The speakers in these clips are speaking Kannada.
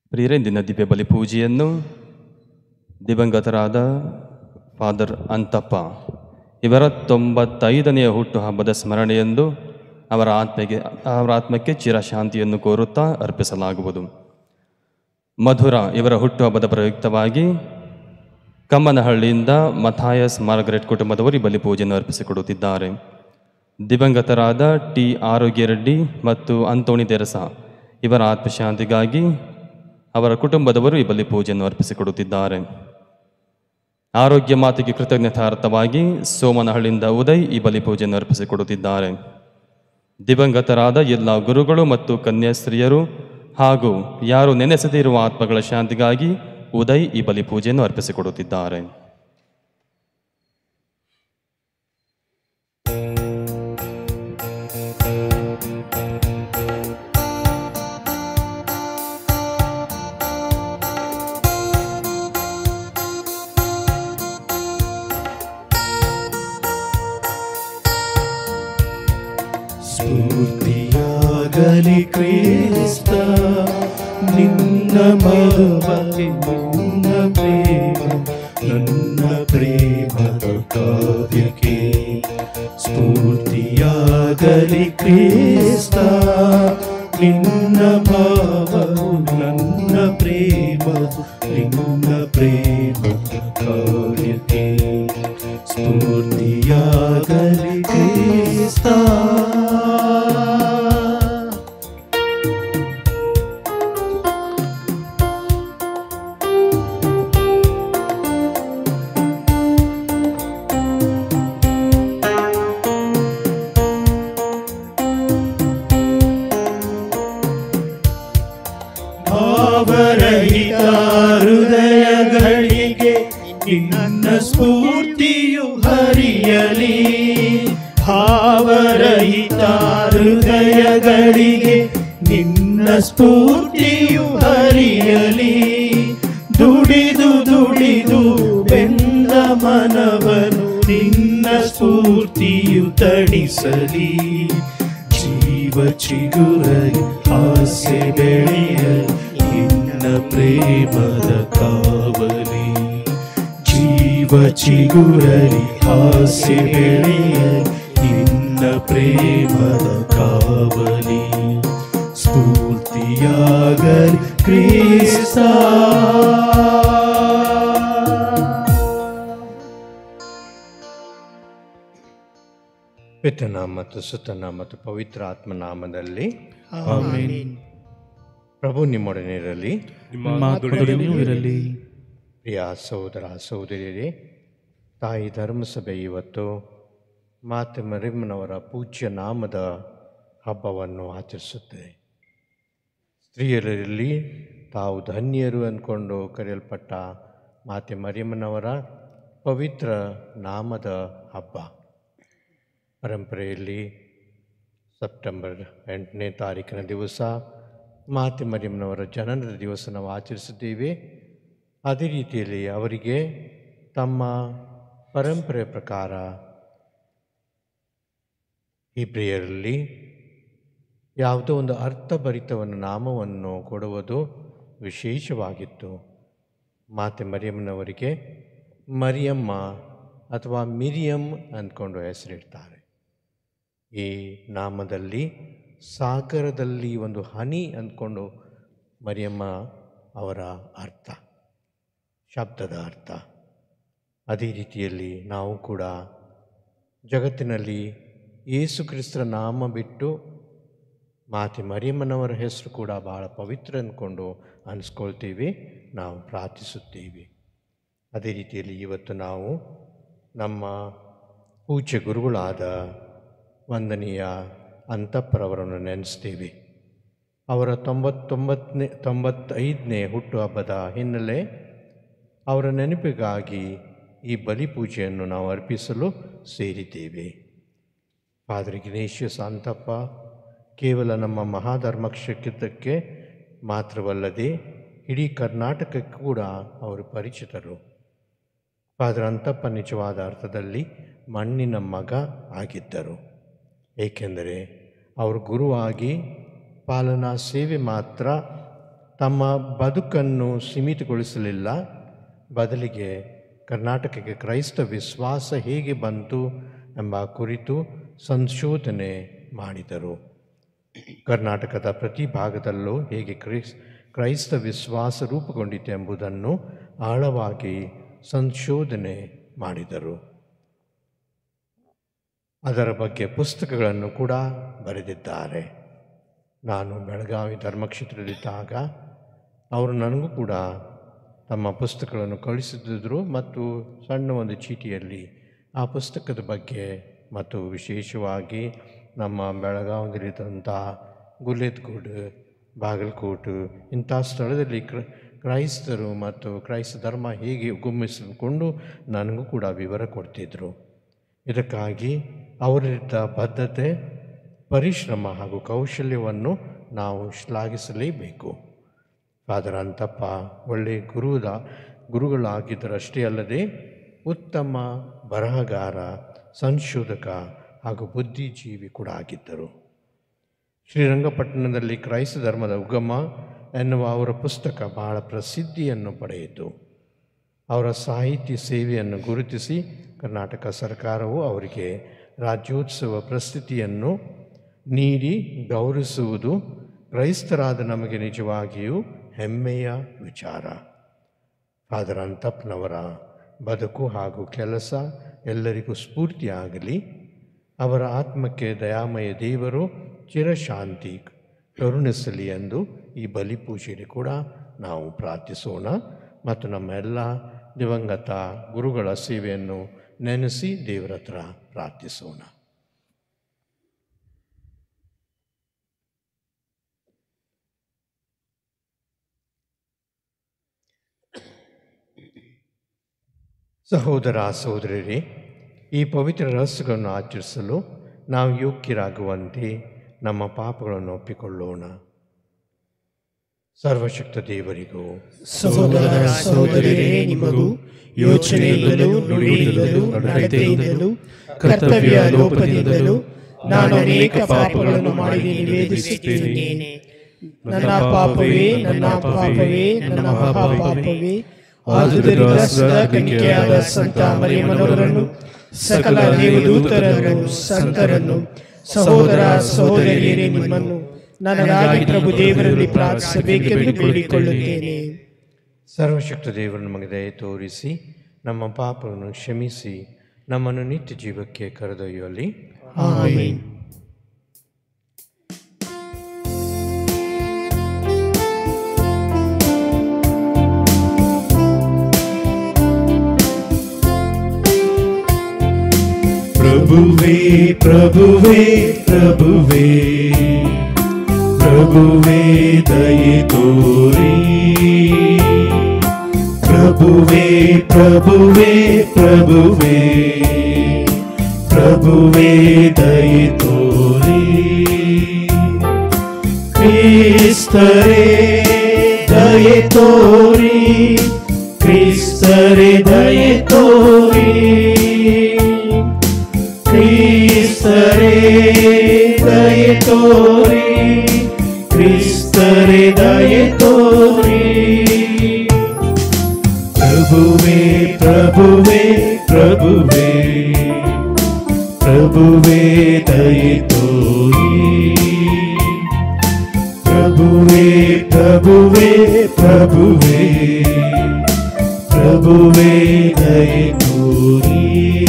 ಪ್ರಿಯರೇ ಇಂದಿನ ದಿವ್ಯ ಬಲಿ ಪೂಜೆಯನ್ನು ದಿವಂಗತರಾದ ಫಾದರ್ ಅಂತಪ್ಪ ಇವರ ತೊಂಬತ್ತೈದನೆಯ ಹುಟ್ಟುಹಬ್ಬದ ಸ್ಮರಣೆಯಂದು ಅವರ ಆತ್ಮೆಗೆ ಅವರ ಆತ್ಮಕ್ಕೆ ಚಿರಶಾಂತಿಯನ್ನು ಕೋರುತ್ತಾ ಅರ್ಪಿಸಲಾಗುವುದು ಮಧುರ ಇವರ ಹುಟ್ಟುಹಬ್ಬದ ಪ್ರಯುಕ್ತವಾಗಿ ಕಮ್ಮನಹಳ್ಳಿಯಿಂದ ಮಥಾಯಸ್ ಮಾರ್ಗರೆಟ್ ಕುಟುಂಬದವರು ಈ ಬಲಿ ಪೂಜೆಯನ್ನು ಅರ್ಪಿಸಿಕೊಡುತ್ತಿದ್ದಾರೆ ದಿವಂಗತರಾದ ಟಿ ಆರೋಗ್ಯ ರೆಡ್ಡಿ ಮತ್ತು ಅಂತೋಣಿ ತೆರಸ ಇವರ ಆತ್ಮಶಾಂತಿಗಾಗಿ ಅವರ ಕುಟುಂಬದವರು ಈ ಬಲಿ ಪೂಜೆಯನ್ನು ಅರ್ಪಿಸಿಕೊಡುತ್ತಿದ್ದಾರೆ ಆರೋಗ್ಯ ಮಾತಿಗೆ ಕೃತಜ್ಞತಾರ್ಥವಾಗಿ ಸೋಮನಹಳ್ಳಿಯಿಂದ ಉದಯ್ ಈ ಬಲಿ ಪೂಜೆಯನ್ನು ಅರ್ಪಿಸಿಕೊಡುತ್ತಿದ್ದಾರೆ ದಿವಂಗತರಾದ ಎಲ್ಲ ಗುರುಗಳು ಮತ್ತು ಕನ್ಯಾಸ್ತ್ರೀಯರು ಹಾಗೂ ಯಾರು ನೆನೆಸದೇ ಇರುವ ಆತ್ಮಗಳ ಶಾಂತಿಗಾಗಿ ಉದಯ್ ಈ ಬಲಿ ಪೂಜೆಯನ್ನು ಅರ್ಪಿಸಿಕೊಡುತ್ತಿದ್ದಾರೆ ಸ್ಫೂರ್ತಿಯಾಗಲಿ ಕ್ರಿಸ್ತ ನಿನ್ನ ಮರುವತಿ ನಿನ್ನ ಪ್ರೇಮ ನನ್ನ ಪ್ರೇಮದ ಕಾವ್ಯಕ್ಕೆ ಸ್ಫೂರ್ತಿಯಾಗಲಿ ಕ್ರಿಸ್ತ ನಿನ್ನ ಭಾವವು ನನ್ನ ಪ್ರೇಮವು ನಿನ್ನ ಪ್ರೇಮದ ಕಾರ್ಯಕ್ಕೆ ಸ್ಫೂರ್ತಿಯಾಗಲಿ ಕ್ರಿಸ್ತ ಭಾವರಹಿತ ಹೃದಯಗಳಿಗೆ ನಿನ್ನ ಸ್ಫೂರ್ತಿಯು ಹರಿಯಲಿ ಭಾವರಹಿತ ಹೃದಯಗಳಿಗೆ ನಿನ್ನ ಸ್ಫೂರ್ತಿಯು ಹರಿಯಲಿ ದುಡಿದು ದುಡಿದು ಬೆಂದ ಮನವನು ನಿನ್ನ ಸ್ಫೂರ್ತಿಯು ತಣಿಸಲಿ ಜೀವ ಚಿಗುರಲಿ ಆಸೆ ಬೆಳೆಯಲಿ ನಿನ್ನ ಪ್ರೇಮದ ಕಾವಲಿ ಜೀವ ಚಿಗುರಲಿ ಆಸೆ ಬೆಳೆಯಲಿ ನಿನ್ನ ಪ್ರೇಮದ ಕಾವಲಿ ಸ್ಫೂರ್ತಿಯಾಗಲಿ ಕ್ರಿಸ್ತ ಪಿತನ ಮತ್ತು ಸುತನ ಮತ್ತು ಪವಿತ್ರ ಆತ್ಮನಾಮದಲ್ಲಿ ಆಮೆನ್ ಪ್ರಭು ನಿಮ್ಮೊಡನೆ ಇರಲಿ ಮಾತುಗಳೂ ಇರಲಿ ಪ್ರಿಯ ಸಹೋದರ ಸಹೋದರಿಯರೇ ತಾಯಿ ಧರ್ಮಸಭೆ ಇವತ್ತು ಮಾತೆ ಮರಿಮ್ಮನವರ ಪೂಜ್ಯ ನಾಮದ ಹಬ್ಬವನ್ನು ಆಚರಿಸುತ್ತದೆ ಸ್ತ್ರೀಯರಲ್ಲಿ ತಾವು ಧನ್ಯರು ಅಂದ್ಕೊಂಡು ಕರೆಯಲ್ಪಟ್ಟ ಮಾತೆ ಮರಿಯಮ್ಮನವರ ಪವಿತ್ರ ನಾಮದ ಹಬ್ಬ ಪರಂಪರೆಯಲ್ಲಿ ಸೆಪ್ಟೆಂಬರ್ ಎಂಟನೇ ತಾರೀಕಿನ ದಿವಸ ಮಾತೆ ಮರಿಯಮ್ಮನವರ ಜನನದ ದಿವಸ ನಾವು ಆಚರಿಸಿದ್ದೀವಿ ಅದೇ ರೀತಿಯಲ್ಲಿ ಅವರಿಗೆ ತಮ್ಮ ಪರಂಪರೆ ಪ್ರಕಾರ ಇಬ್ರಿಯರಲ್ಲಿ ಯಾವುದೋ ಒಂದು ಅರ್ಥಭರಿತವನ್ನು ನಾಮವನ್ನು ಕೊಡುವುದು ವಿಶೇಷವಾಗಿತ್ತು ಮಾತೆ ಮರಿಯಮ್ಮನವರಿಗೆ ಮರಿಯಮ್ಮ ಅಥವಾ ಮಿರಿಯಂ ಅಂದ್ಕೊಂಡು ಹೆಸರಿಡ್ತಾರೆ ಈ ನಾಮದಲ್ಲಿ ಸಾಗರದಲ್ಲಿ ಒಂದು ಹನಿ ಅಂದ್ಕೊಂಡು ಮರಿಯಮ್ಮ ಅವರ ಅರ್ಥ ಶಬ್ದದ ಅರ್ಥ ಅದೇ ರೀತಿಯಲ್ಲಿ ನಾವು ಕೂಡ ಜಗತ್ತಿನಲ್ಲಿ ಯೇಸು ಕ್ರಿಸ್ತರ ನಾಮ ಬಿಟ್ಟು ಮಾತೆ ಮರಿಯಮ್ಮನವರ ಹೆಸರು ಕೂಡ ಬಹಳ ಪವಿತ್ರ ಅಂದ್ಕೊಂಡು ಅನಿಸ್ಕೊಳ್ತೀವಿ ನಾವು ಪ್ರಾರ್ಥಿಸುತ್ತೀವಿ ಅದೇ ರೀತಿಯಲ್ಲಿ ಇವತ್ತು ನಾವು ನಮ್ಮ ಪೂಜ್ಯ ಗುರುಗಳಾದ ವಂದನೀಯ ಅಂತಪ್ಪರವರನ್ನು ನೆನೆಸ್ತೀವಿ ಅವರ ತೊಂಬತ್ತೊಂಬತ್ತನೇ ತೊಂಬತ್ತೈದನೇ ಹುಟ್ಟುಹಬ್ಬದ ಹಿನ್ನೆಲೆ ಅವರ ನೆನಪಿಗಾಗಿ ಈ ಬಲಿ ಪೂಜೆಯನ್ನು ನಾವು ಅರ್ಪಿಸಲು ಸೇರಿದ್ದೇವೆ ಫಾದರ್ ಗಿನೇಶಿಯಸ್ ಅಂತಪ್ಪ ಕೇವಲ ನಮ್ಮ ಮಹಾಧರ್ಮ ಕ್ಷೇತ್ರಕ್ಕೆ ಮಾತ್ರವಲ್ಲದೆ ಇಡೀ ಕರ್ನಾಟಕಕ್ಕೆ ಕೂಡ ಅವರು ಪರಿಚಿತರು ಫಾದರ್ ಅಂತಪ್ಪ ನಿಜವಾದ ಅರ್ಥದಲ್ಲಿ ಮಣ್ಣಿನ ಮಗ ಆಗಿದ್ದರು ಏಕೆಂದರೆ ಅವರು ಗುರುವಾಗಿ ಪಾಲನಾ ಸೇವೆ ಮಾತ್ರ ತಮ್ಮ ಬದುಕನ್ನು ಸೀಮಿತಗೊಳಿಸಲಿಲ್ಲ ಬದಲಿಗೆ ಕರ್ನಾಟಕಕ್ಕೆ ಕ್ರೈಸ್ತ ವಿಶ್ವಾಸ ಹೇಗೆ ಬಂತು ಎಂಬ ಕುರಿತು ಸಂಶೋಧನೆ ಮಾಡಿದರು ಕರ್ನಾಟಕದ ಪ್ರತಿ ಭಾಗದಲ್ಲೂ ಹೇಗೆ ಕ್ರೈಸ್ ಕ್ರೈಸ್ತ ವಿಶ್ವಾಸ ರೂಪುಗೊಂಡಿತು ಎಂಬುದನ್ನು ಆಳವಾಗಿ ಸಂಶೋಧನೆ ಮಾಡಿದರು ಅದರ ಬಗ್ಗೆ ಪುಸ್ತಕಗಳನ್ನು ಕೂಡ ಬರೆದಿದ್ದಾರೆ ನಾನು ಬೆಳಗಾವಿ ಧರ್ಮಕ್ಷೇತ್ರದಲ್ಲಿದ್ದಾಗ ಅವರು ನನಗೂ ಕೂಡ ತಮ್ಮ ಪುಸ್ತಕಗಳನ್ನು ಕಳಿಸಿದ್ರು ಮತ್ತು ಸಣ್ಣ ಒಂದು ಚೀಟಿಯಲ್ಲಿ ಆ ಪುಸ್ತಕದ ಬಗ್ಗೆ ಮತ್ತು ವಿಶೇಷವಾಗಿ ನಮ್ಮ ಬೆಳಗಾವಿಯಲ್ಲಿದ್ದಂಥ ಗುಲೇದ್ಗೂಡು ಬಾಗಲಕೋಟು ಇಂಥ ಸ್ಥಳದಲ್ಲಿ ಕ್ರ ಕ್ರೈಸ್ತರು ಮತ್ತು ಕ್ರೈಸ್ತ ಧರ್ಮ ಹೇಗೆ ಗುಮ್ಮಿಸಿಕೊಂಡು ನನಗೂ ಕೂಡ ವಿವರ ಕೊಡ್ತಿದ್ರು ಇದಕ್ಕಾಗಿ ಅವರಿದ್ದ ಬದ್ಧತೆ ಪರಿಶ್ರಮ ಹಾಗೂ ಕೌಶಲ್ಯವನ್ನು ನಾವು ಶ್ಲಾಘಿಸಲೇಬೇಕು ಫಾದರ್ ಅಂತಪ್ಪ ಒಳ್ಳೆಯ ಗುರುದ ಗುರುಗಳಾಗಿದ್ದರಷ್ಟೇ ಅಲ್ಲದೆ ಉತ್ತಮ ಬರಹಗಾರ ಸಂಶೋಧಕ ಹಾಗೂ ಬುದ್ಧಿಜೀವಿ ಕೂಡ ಆಗಿದ್ದರು ಶ್ರೀರಂಗಪಟ್ಟಣದಲ್ಲಿ ಕ್ರೈಸ್ತ ಧರ್ಮದ ಉಗಮ ಎನ್ನುವ ಅವರ ಪುಸ್ತಕ ಬಹಳ ಪ್ರಸಿದ್ಧಿಯನ್ನು ಪಡೆಯಿತು ಅವರ ಸಾಹಿತ್ಯ ಸೇವೆಯನ್ನು ಗುರುತಿಸಿ ಕರ್ನಾಟಕ ಸರ್ಕಾರವು ಅವರಿಗೆ ರಾಜ್ಯೋತ್ಸವ ಪ್ರಸ್ತುತಿಯನ್ನು ನೀಡಿ ಗೌರವಿಸುವುದು ಕ್ರೈಸ್ತರಾದ ನಮಗೆ ನಿಜವಾಗಿಯೂ ಹೆಮ್ಮೆಯ ವಿಚಾರ ಫಾದರ್ ಅಂತಪ್ಪನವರ ಬದುಕು ಹಾಗೂ ಕೆಲಸ ಎಲ್ಲರಿಗೂ ಸ್ಫೂರ್ತಿಯಾಗಲಿ ಅವರ ಆತ್ಮಕ್ಕೆ ದಯಾಮಯ ದೇವರು ಚಿರಶಾಂತಿ ಕರುಣಿಸಲಿ ಎಂದು ಈ ಬಲಿಪೂಜೆಯಲ್ಲಿ ಕೂಡ ನಾವು ಪ್ರಾರ್ಥಿಸೋಣ ಮತ್ತು ನಮ್ಮ ಎಲ್ಲ ದಿವಂಗತ ಗುರುಗಳ ಸೇವೆಯನ್ನು ನೆನೆಸಿ ದೇವರ ಹತ್ರ ಪ್ರಾರ್ಥಿಸೋಣ ಸಹೋದರ ಸಹೋದರರೇ ಈ ಪವಿತ್ರ ರಹಸ್ಯಗಳನ್ನು ಆಚರಿಸಲು ನಾವು ಯೋಗ್ಯರಾಗುವಂತೆ ನಮ್ಮ ಪಾಪಗಳನ್ನು ಒಪ್ಪಿಕೊಳ್ಳೋಣ ಸರ್ವಶಕ್ತ ದೇವರಿಗೂ ಸಹೋದರ ಸಹೋದರರೇ ನಿಮಗೂ ಯೋಚನೆಯಿಂದಲೂ ನುಡಿಯಿಂದಲೂ ನಡತೆಯಿಂದಲೂ ಕರ್ತವ್ಯ ಲೋಪದಿಂದಲೂ ನಾನು ಅನೇಕ ಪಾಪಗಳನ್ನು ಮಾಡಿ ನಿವೇದಿಸುತ್ತೇನೆ ನನ್ನ ಪಾಪವೇ ನನ್ನ ಪಾಪವೇ ನನ್ನ ಮಹಾಪಾಪವೇ ಆದುದರಿಂದ ಸದಾ ಕಣಿಕೆಯಾದ ಸಂತ ಮರಿಯಮ್ಮನವರನ್ನು ಸಕಲ ದೇವದೂತರನ್ನು ಸಂತರನ್ನು ಸಹೋದರ ಸಹೋದರಿಯರೇ ನಿಮ್ಮನ್ನು ನನಗಾಗಿ ಪ್ರಭು ದೇವರಲ್ಲಿ ಪ್ರಾರ್ಥಿಸಬೇಕೆಂದು ಬೇಡಿಕೊಳ್ಳುತ್ತೇನೆ ಸರ್ವಶಕ್ತ ದೇವರು ನಮಗೆ ದಯ ತೋರಿಸಿ ನಮ್ಮ ಪಾಪವನ್ನು ಕ್ಷಮಿಸಿ ನಮ್ಮನ್ನು ನಿತ್ಯ ಜೀವಕ್ಕೆ ಕರೆದೊಯ್ಯುವಲ್ಲಿ ಆಮೆನ್ ಪ್ರಭುವೇ ಪ್ರಭುವೇ ಪ್ರಭುವೇ ಪ್ರಭುವೇ ದಯೆ ತೋರಿ ಪ್ರಭುವೇ ಪ್ರಭುವೇ ಪ್ರಭುವೇ ಪ್ರಭುವೇ ದಯೆ ತೋರಿ ಕ್ರಿಸ್ತರೇ ದಯೆ ತೋರಿ ಕ್ರಿಸ್ತರೇ ದಯೆ ತೋರಿ ಕ್ರಿಸ್ತರೇ ದಯೆ ತೋರಿ ಕ್ರಿಸ್ತರೇ ದಯೆ ತೋರಿ ಪ್ರಭುವೇ ಪ್ರಭುವೇ ಪ್ರಭುವೇ ಪ್ರಭುವೇ ದಯೆ ತೋರಿ ಪ್ರಭುವೇ ಪ್ರಭುವೇ ಪ್ರಭುವೇ ಪ್ರಭುವೇ ದಯೆ ತೋರಿ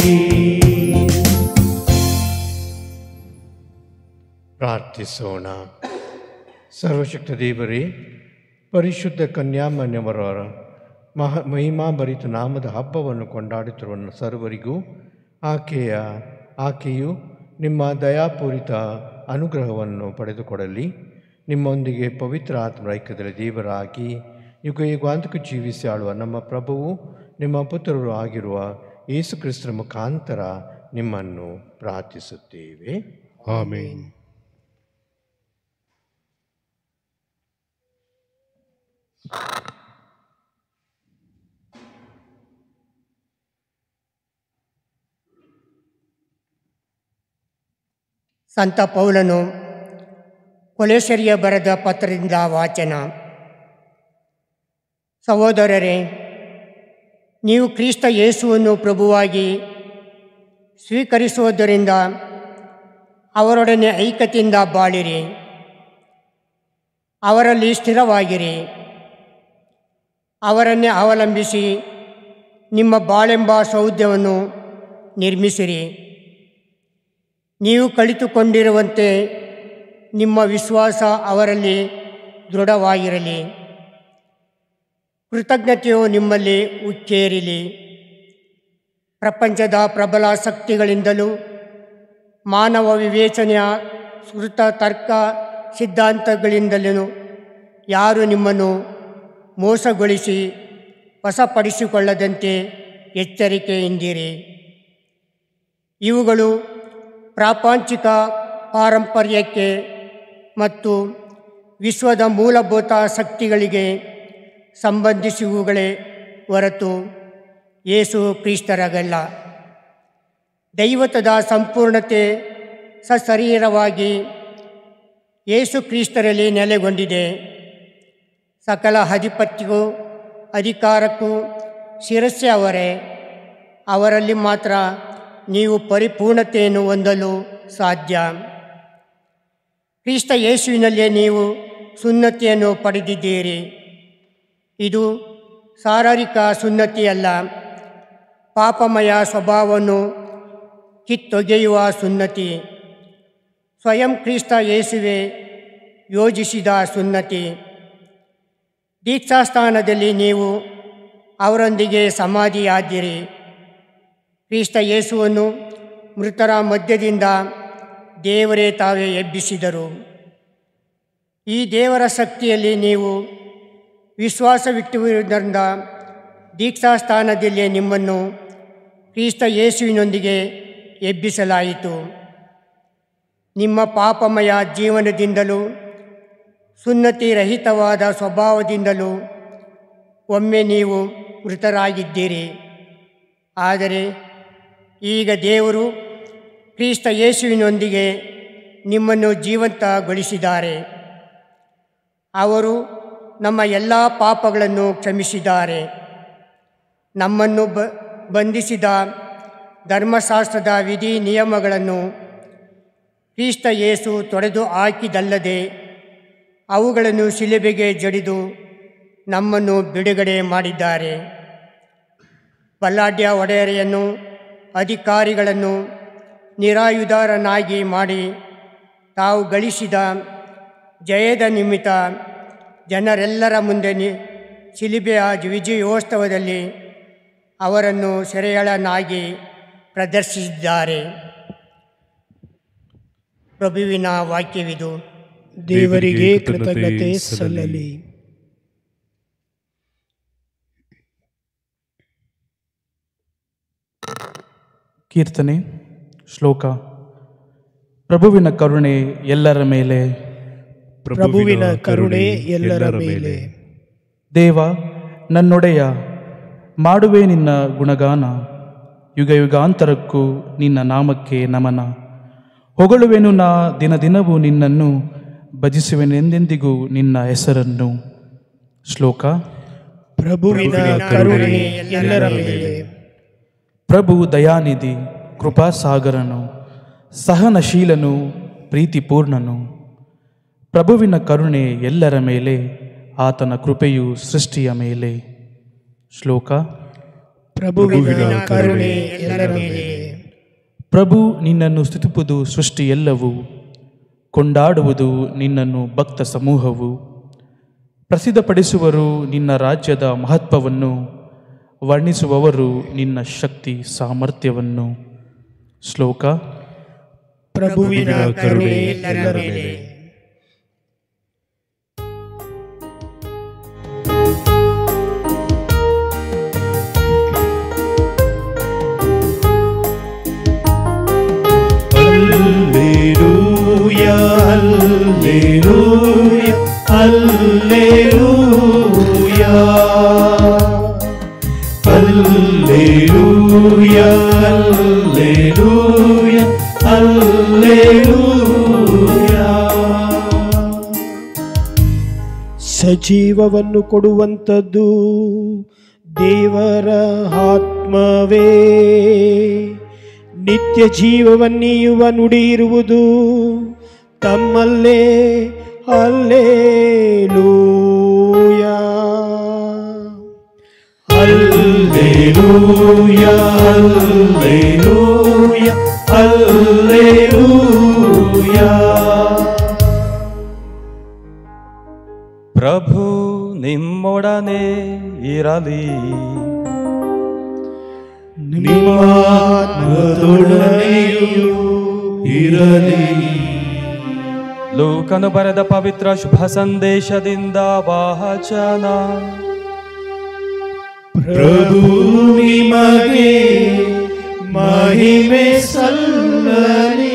ಪ್ರಾರ್ಥಿಸೋಣ ಸರ್ವಶಕ್ತ ದೇವರೇ ಪರಿಶುದ್ಧ ಕನ್ಯಾಮನ್ಯವರ ಮಹ ಮಹಿಮಾಭರಿತ ನಾಮದ ಹಬ್ಬವನ್ನು ಕೊಂಡಾಡುತ್ತಿರುವ ಸರ್ವರಿಗೂ ಆಕೆಯ ಆಕೆಯು ನಿಮ್ಮ ದಯಾಪೂರಿತ ಅನುಗ್ರಹವನ್ನು ಪಡೆದುಕೊಡಲಿ ನಿಮ್ಮೊಂದಿಗೆ ಪವಿತ್ರ ಆತ್ಮ ಐಕ್ಯದಲ್ಲಿ ದೇವರಾಗಿ ಯುಗ ಯುಗಾಂತಕ ಜೀವಿಸಿ ಆಳುವ ನಮ್ಮ ಪ್ರಭುವು ನಿಮ್ಮ ಪುತ್ರರು ಆಗಿರುವ ಯೇಸು ಕ್ರಿಸ್ತರ ಮುಖಾಂತರ ನಿಮ್ಮನ್ನು ಪ್ರಾರ್ಥಿಸುತ್ತೇವೆ ಆಮೇನ್ ಸಂತ ಪೌಲನು ಕೊಲೇಶರಿಯ ಬರೆದ ಪತ್ರದಿಂದ ವಾಚನ ಸಹೋದರರೇ ನೀವು ಕ್ರಿಸ್ತ ಯೇಸುವನ್ನು ಪ್ರಭುವಾಗಿ ಸ್ವೀಕರಿಸುವುದರಿಂದ ಅವರೊಡನೆ ಐಕ್ಯತೆಯಿಂದ ಬಾಳಿರಿ ಅವರಲ್ಲಿ ಸ್ಥಿರವಾಗಿರಿ ಅವರನ್ನೇ ಅವಲಂಬಿಸಿ ನಿಮ್ಮ ಬಾಳೆಂಬ ಸೌದ್ಯವನ್ನು ನಿರ್ಮಿಸಿರಿ ನೀವು ಕಳಿತುಕೊಂಡಿರುವಂತೆ ನಿಮ್ಮ ವಿಶ್ವಾಸ ಅವರಲ್ಲಿ ದೃಢವಾಗಿರಲಿ ಕೃತಜ್ಞತೆಯು ನಿಮ್ಮಲ್ಲಿ ಉಚ್ಚೇರಿಲಿ ಪ್ರಪಂಚದ ಪ್ರಬಲ ಶಕ್ತಿಗಳಿಂದಲೂ ಮಾನವ ವಿವೇಚನೆಯ ಸ್ಮೃತ ತರ್ಕ ಸಿದ್ಧಾಂತಗಳಿಂದಲೂ ಯಾರು ನಿಮ್ಮನ್ನು ಮೋಸಗೊಳಿಸಿ ವಶಪಡಿಸಿಕೊಳ್ಳದಂತೆ ಎಚ್ಚರಿಕೆಯಿಂದಿರಿ ಇವುಗಳು ಪ್ರಾಪಂಚಿಕ ಪಾರಂಪರ್ಯಕ್ಕೆ ಮತ್ತು ವಿಶ್ವದ ಮೂಲಭೂತ ಶಕ್ತಿಗಳಿಗೆ ಸಂಬಂಧಿಸುವುಗಳೇ ಹೊರತು ಯೇಸು ಕ್ರಿಸ್ತರಾಗಲ್ಲ ದೈವತದ ಸಂಪೂರ್ಣತೆ ಸಶರೀರವಾಗಿ ಯೇಸು ಕ್ರಿಸ್ತರಲ್ಲಿ ನೆಲೆಗೊಂಡಿದೆ ಸಕಲ ಅಧಿಪತ್ಯಗೂ ಅಧಿಕಾರಕ್ಕೂ ಶಿರಸ್ಸೆ ಅವರೇ ಅವರಲ್ಲಿ ಮಾತ್ರ ನೀವು ಪರಿಪೂರ್ಣತೆಯನ್ನು ಹೊಂದಲು ಸಾಧ್ಯ ಕ್ರಿಸ್ತ ಯೇಸುವಿನಲ್ಲೇ ನೀವು ಸುನ್ನತಿಯನ್ನು ಪಡೆದಿದ್ದೀರಿ ಇದು ಶಾರೀರಿಕ ಸುನ್ನತಿಯಲ್ಲ ಪಾಪಮಯ ಸ್ವಭಾವವನ್ನು ಕಿತ್ತೊಗೆಯುವ ಸುನ್ನತಿ ಸ್ವಯಂ ಕ್ರಿಸ್ತ ಯೇಸುವೆ ಯೋಜಿಸಿದ ಸುನ್ನತಿ ದೀಕ್ಷಾಸ್ಥಾನದಲ್ಲಿ ನೀವು ಅವರೊಂದಿಗೆ ಸಮಾಧಿಯಾದಿರಿ ಕ್ರಿಸ್ತ ಯೇಸುವನ್ನು ಮೃತರ ಮಧ್ಯದಿಂದ ದೇವರೇ ತಾವೇ ಎಬ್ಬಿಸಿದರು ಈ ದೇವರ ಶಕ್ತಿಯಲ್ಲಿ ನೀವು ವಿಶ್ವಾಸವಿಟ್ಟುವುದರಿಂದ ದೀಕ್ಷಾಸ್ಥಾನದಲ್ಲಿ ನಿಮ್ಮನ್ನು ಕ್ರಿಸ್ತ ಯೇಸುವಿನೊಂದಿಗೆ ಎಬ್ಬಿಸಲಾಯಿತು ನಿಮ್ಮ ಪಾಪಮಯ ಜೀವನದಿಂದಲೂ ಸುನ್ನತಿ ರಹಿತವಾದ ಸ್ವಭಾವದಿಂದಲೂ ಒಮ್ಮೆ ನೀವು ಮೃತರಾಗಿದ್ದೀರಿ ಆದರೆ ಈಗ ದೇವರು ಕ್ರಿಸ್ತ ಯೇಸುವಿನೊಂದಿಗೆ ನಿಮ್ಮನ್ನು ಜೀವಂತಗೊಳಿಸಿದ್ದಾರೆ ಅವರು ನಮ್ಮ ಎಲ್ಲ ಪಾಪಗಳನ್ನು ಕ್ಷಮಿಸಿದ್ದಾರೆ ನಮ್ಮನ್ನು ಬ ಬಂಧಿಸಿದ ಧರ್ಮಶಾಸ್ತ್ರದ ವಿಧಿ ನಿಯಮಗಳನ್ನು ಕ್ರಿಸ್ತ ಯೇಸು ತೊಡೆದು ಹಾಕಿದಲ್ಲದೆ ಅವುಗಳನ್ನು ಶಿಲೆಬೆಗೆ ಜಡಿದು ನಮ್ಮನ್ನು ಬಿಡುಗಡೆ ಮಾಡಿದ್ದಾರೆ ಬಲ್ಲಾಢ್ಯ ಒಡೆಯರೆಯನ್ನು ಅಧಿಕಾರಿಗಳನ್ನು ನಿರಾಯುಧಾರನಾಗಿ ಮಾಡಿ ತಾವು ಗಳಿಸಿದ ಜಯದ ನಿಮಿತ್ತ ಜನರೆಲ್ಲರ ಮುಂದೆ ನಿ ಶಿಲಿಬೆಯ ವಿಜಯೋತ್ಸವದಲ್ಲಿ ಅವರನ್ನು ಸೆರೆಯಳನಾಗಿ ಪ್ರದರ್ಶಿಸಿದ್ದಾರೆ ಪ್ರಭುವಿನ ವಾಕ್ಯವಿದು ದೇವರಿಗೆ ಕೃತಜ್ಞತೆ ಸಲ್ಲಲಿ ಕೀರ್ತನೆ ಶ್ಲೋಕ ಪ್ರಭುವಿನ ಕರುಣೆ ಎಲ್ಲರ ಮೇಲೆ ಪ್ರಭುವಿನ ಕರುಣೆ ಎಲ್ಲರ ಮೇಲೆ ದೇವ ನನ್ನೊಡೆಯ ಮಾಡುವೆ ನಿನ್ನ ಗುಣಗಾನ ಯುಗ ಯುಗಾಂತರಕ್ಕೂ ನಿನ್ನ ನಾಮಕ್ಕೆ ನಮನ ಹೊಗಳುವೆನು ನಾ ದಿನ ದಿನವೂ ನಿನ್ನನ್ನು ಭಜಿಸುವೆನೆಂದೆಂದಿಗೂ ನಿನ್ನ ಹೆಸರನ್ನು ಶ್ಲೋಕ ಪ್ರಭುವಿನ ಕರುಣೆ ಎಲ್ಲರ ಮೇಲೆ ಪ್ರಭು ದಯಾನಿಧಿ ಕೃಪಾಸಾಗರನು ಸಹನಶೀಲನು ಪ್ರೀತಿಪೂರ್ಣನು ಪ್ರಭುವಿನ ಕರುಣೆ ಎಲ್ಲರ ಮೇಲೆ ಆತನ ಕೃಪೆಯು ಸೃಷ್ಟಿಯ ಮೇಲೆ ಶ್ಲೋಕ ಪ್ರಭುವಿನ ಕರುಣೆ ಎಲ್ಲರ ಮೇಲೆ ಪ್ರಭು ನಿನ್ನನ್ನು ಸ್ತುತಿಪುದು ಸೃಷ್ಟಿ ಎಲ್ಲವೂ ಕೊಂಡಾಡುವುದು ನಿನ್ನನ್ನು ಭಕ್ತ ಸಮೂಹವು ಪ್ರಸಿದ್ಧಪಡಿಸುವರು ನಿನ್ನ ರಾಜ್ಯದ ಮಹತ್ವವನ್ನು ವರ್ಣಿಸುವವರು ನಿನ್ನ ಶಕ್ತಿ ಸಾಮರ್ಥ್ಯವನ್ನು ಶ್ಲೋಕ ಪ್ರಭುವಿನ ಕರುಣೆ ಎಲ್ಲರ ಮೇಲೆ Alleluia, Alleluia, Alleluia. Alleluia, Alleluia, Alleluia. ಜೀವವನ್ನು ಕೊಡುವಂಥದ್ದು ದೇವರ ಆತ್ಮವೇ ನಿತ್ಯ ಜೀವವನ್ನೀಯುವ ನುಡಿ ಇರುವುದು ತಮ್ಮಲ್ಲೇ ಅಲ್ಲೇಲೂಯ ಅಲ್ಲೇಲೂಯ ಅಲ್ಲೇಲೂಯ ಅಲ್ಲೇಲೂಯ ಪ್ರಭು ನಿಮ್ಮೊಡನೆ ಇರಲಿ ನಿಮ್ಮಾತ್ಮದೊಡನೆಯೂ ಇರಲಿ ಲೂಕನು ಬರೆದ ಪವಿತ್ರ ಶುಭ ಸಂದೇಶದಿಂದ ವಾಹಚನ ಪ್ರಭು ನಿಮಗೆ ಮಹಿಮೆ ಸಲ್ಲಲಿ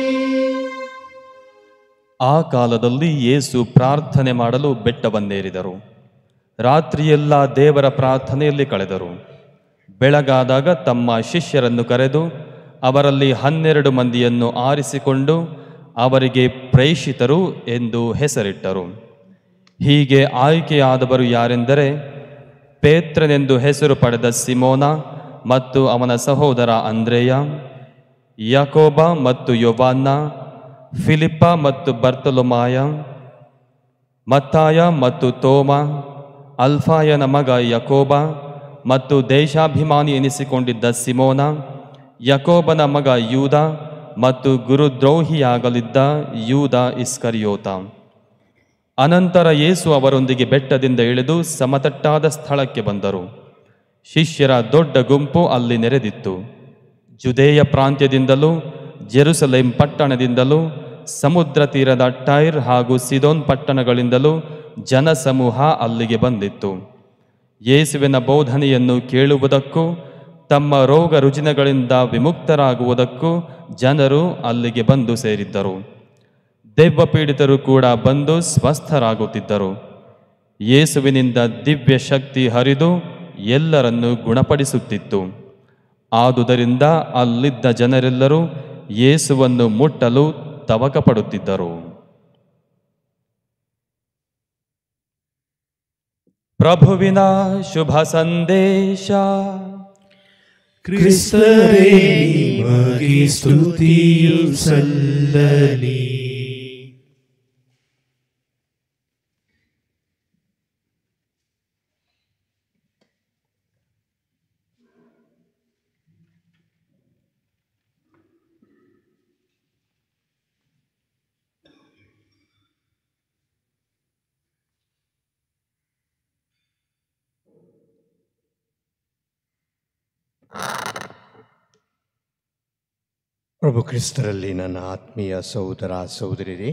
ಆ ಕಾಲದಲ್ಲಿ ಯೇಸು ಪ್ರಾರ್ಥನೆ ಮಾಡಲು ಬೆಟ್ಟವನ್ನೇರಿದರು ರಾತ್ರಿಯೆಲ್ಲ ದೇವರ ಪ್ರಾರ್ಥನೆಯಲ್ಲಿ ಕಳೆದರು ಬೆಳಗಾದಾಗ ತಮ್ಮ ಶಿಷ್ಯರನ್ನು ಕರೆದು ಅವರಲ್ಲಿ ಹನ್ನೆರಡು ಮಂದಿಯನ್ನು ಆರಿಸಿಕೊಂಡು ಅವರಿಗೆ ಪ್ರೇಷಿತರು ಎಂದು ಹೆಸರಿಟ್ಟರು ಹೀಗೆ ಆಯ್ಕೆಯಾದವರು ಯಾರೆಂದರೆ ಪೇತ್ರನೆಂದು ಹೆಸರು ಪಡೆದ ಸಿಮೋನ ಮತ್ತು ಅವನ ಸಹೋದರ ಅಂದ್ರೇಯ ಯಾಕೋಬ ಮತ್ತು ಯೋವಾನ್ನ ಫಿಲಿಪ್ಪ ಮತ್ತು ಬರ್ತಲೊಮಾಯ ಮತ್ತಾಯ ಮತ್ತು ತೋಮ ಅಲ್ಫಾಯನ ಮಗ ಯಕೋಬ ಮತ್ತು ದೇಶಾಭಿಮಾನಿ ಎನಿಸಿಕೊಂಡಿದ್ದ ಸಿಮೋನ ಯಕೋಬನ ಮಗ ಯೂದ ಮತ್ತು ಗುರುದ್ರೋಹಿಯಾಗಲಿದ್ದ ಯೂದ ಇಸ್ಕರಿಯೋತ ಅನಂತರ ಯೇಸು ಅವರೊಂದಿಗೆ ಬೆಟ್ಟದಿಂದ ಇಳಿದು ಸಮತಟ್ಟಾದ ಸ್ಥಳಕ್ಕೆ ಬಂದರು ಶಿಷ್ಯರ ದೊಡ್ಡ ಗುಂಪು ಅಲ್ಲಿ ನೆರೆದಿತ್ತು ಜುದೇಯ ಪ್ರಾಂತ್ಯದಿಂದಲೂ ಜೆರುಸಲೇಂ ಪಟ್ಟಣದಿಂದಲೂ ಸಮುದ್ರ ತೀರದ ಟೈರ್ ಹಾಗೂ ಸಿದೋನ್ ಪಟ್ಟಣಗಳಿಂದಲೂ ಜನಸಮೂಹ ಅಲ್ಲಿಗೆ ಬಂದಿತ್ತು ಯೇಸುವಿನ ಬೋಧನೆಯನ್ನು ಕೇಳುವುದಕ್ಕೂ ತಮ್ಮ ರೋಗ ರುಜಿನಗಳಿಂದ ವಿಮುಕ್ತರಾಗುವುದಕ್ಕೂ ಜನರು ಅಲ್ಲಿಗೆ ಬಂದು ಸೇರಿದ್ದರು ದೆವ್ವ ಪೀಡಿತರು ಕೂಡ ಬಂದು ಸ್ವಸ್ಥರಾಗುತ್ತಿದ್ದರು ಯೇಸುವಿನಿಂದ ದಿವ್ಯ ಶಕ್ತಿ ಹರಿದು ಎಲ್ಲರನ್ನೂ ಗುಣಪಡಿಸುತ್ತಿತ್ತು ಆದುದರಿಂದ ಅಲ್ಲಿದ್ದ ಜನರೆಲ್ಲರೂ ಯೇಸುವನ್ನು ಮುಟ್ಟಲು ತವಕ ಪಡುತ್ತಿದ್ದರು ಪ್ರಭುವಿನ ಶುಭ ಸಂದೇಶ ಕ್ರಿಸ್ತರೇ ನಿಮಗೆ ಸ್ತುತಿಯು ಸಲ್ಲಲಿ ಪ್ರಭು ಕ್ರಿಸ್ತರಲ್ಲಿ ನನ್ನ ಆತ್ಮೀಯ ಸಹೋದರ ಸಹೋದರಿರೇ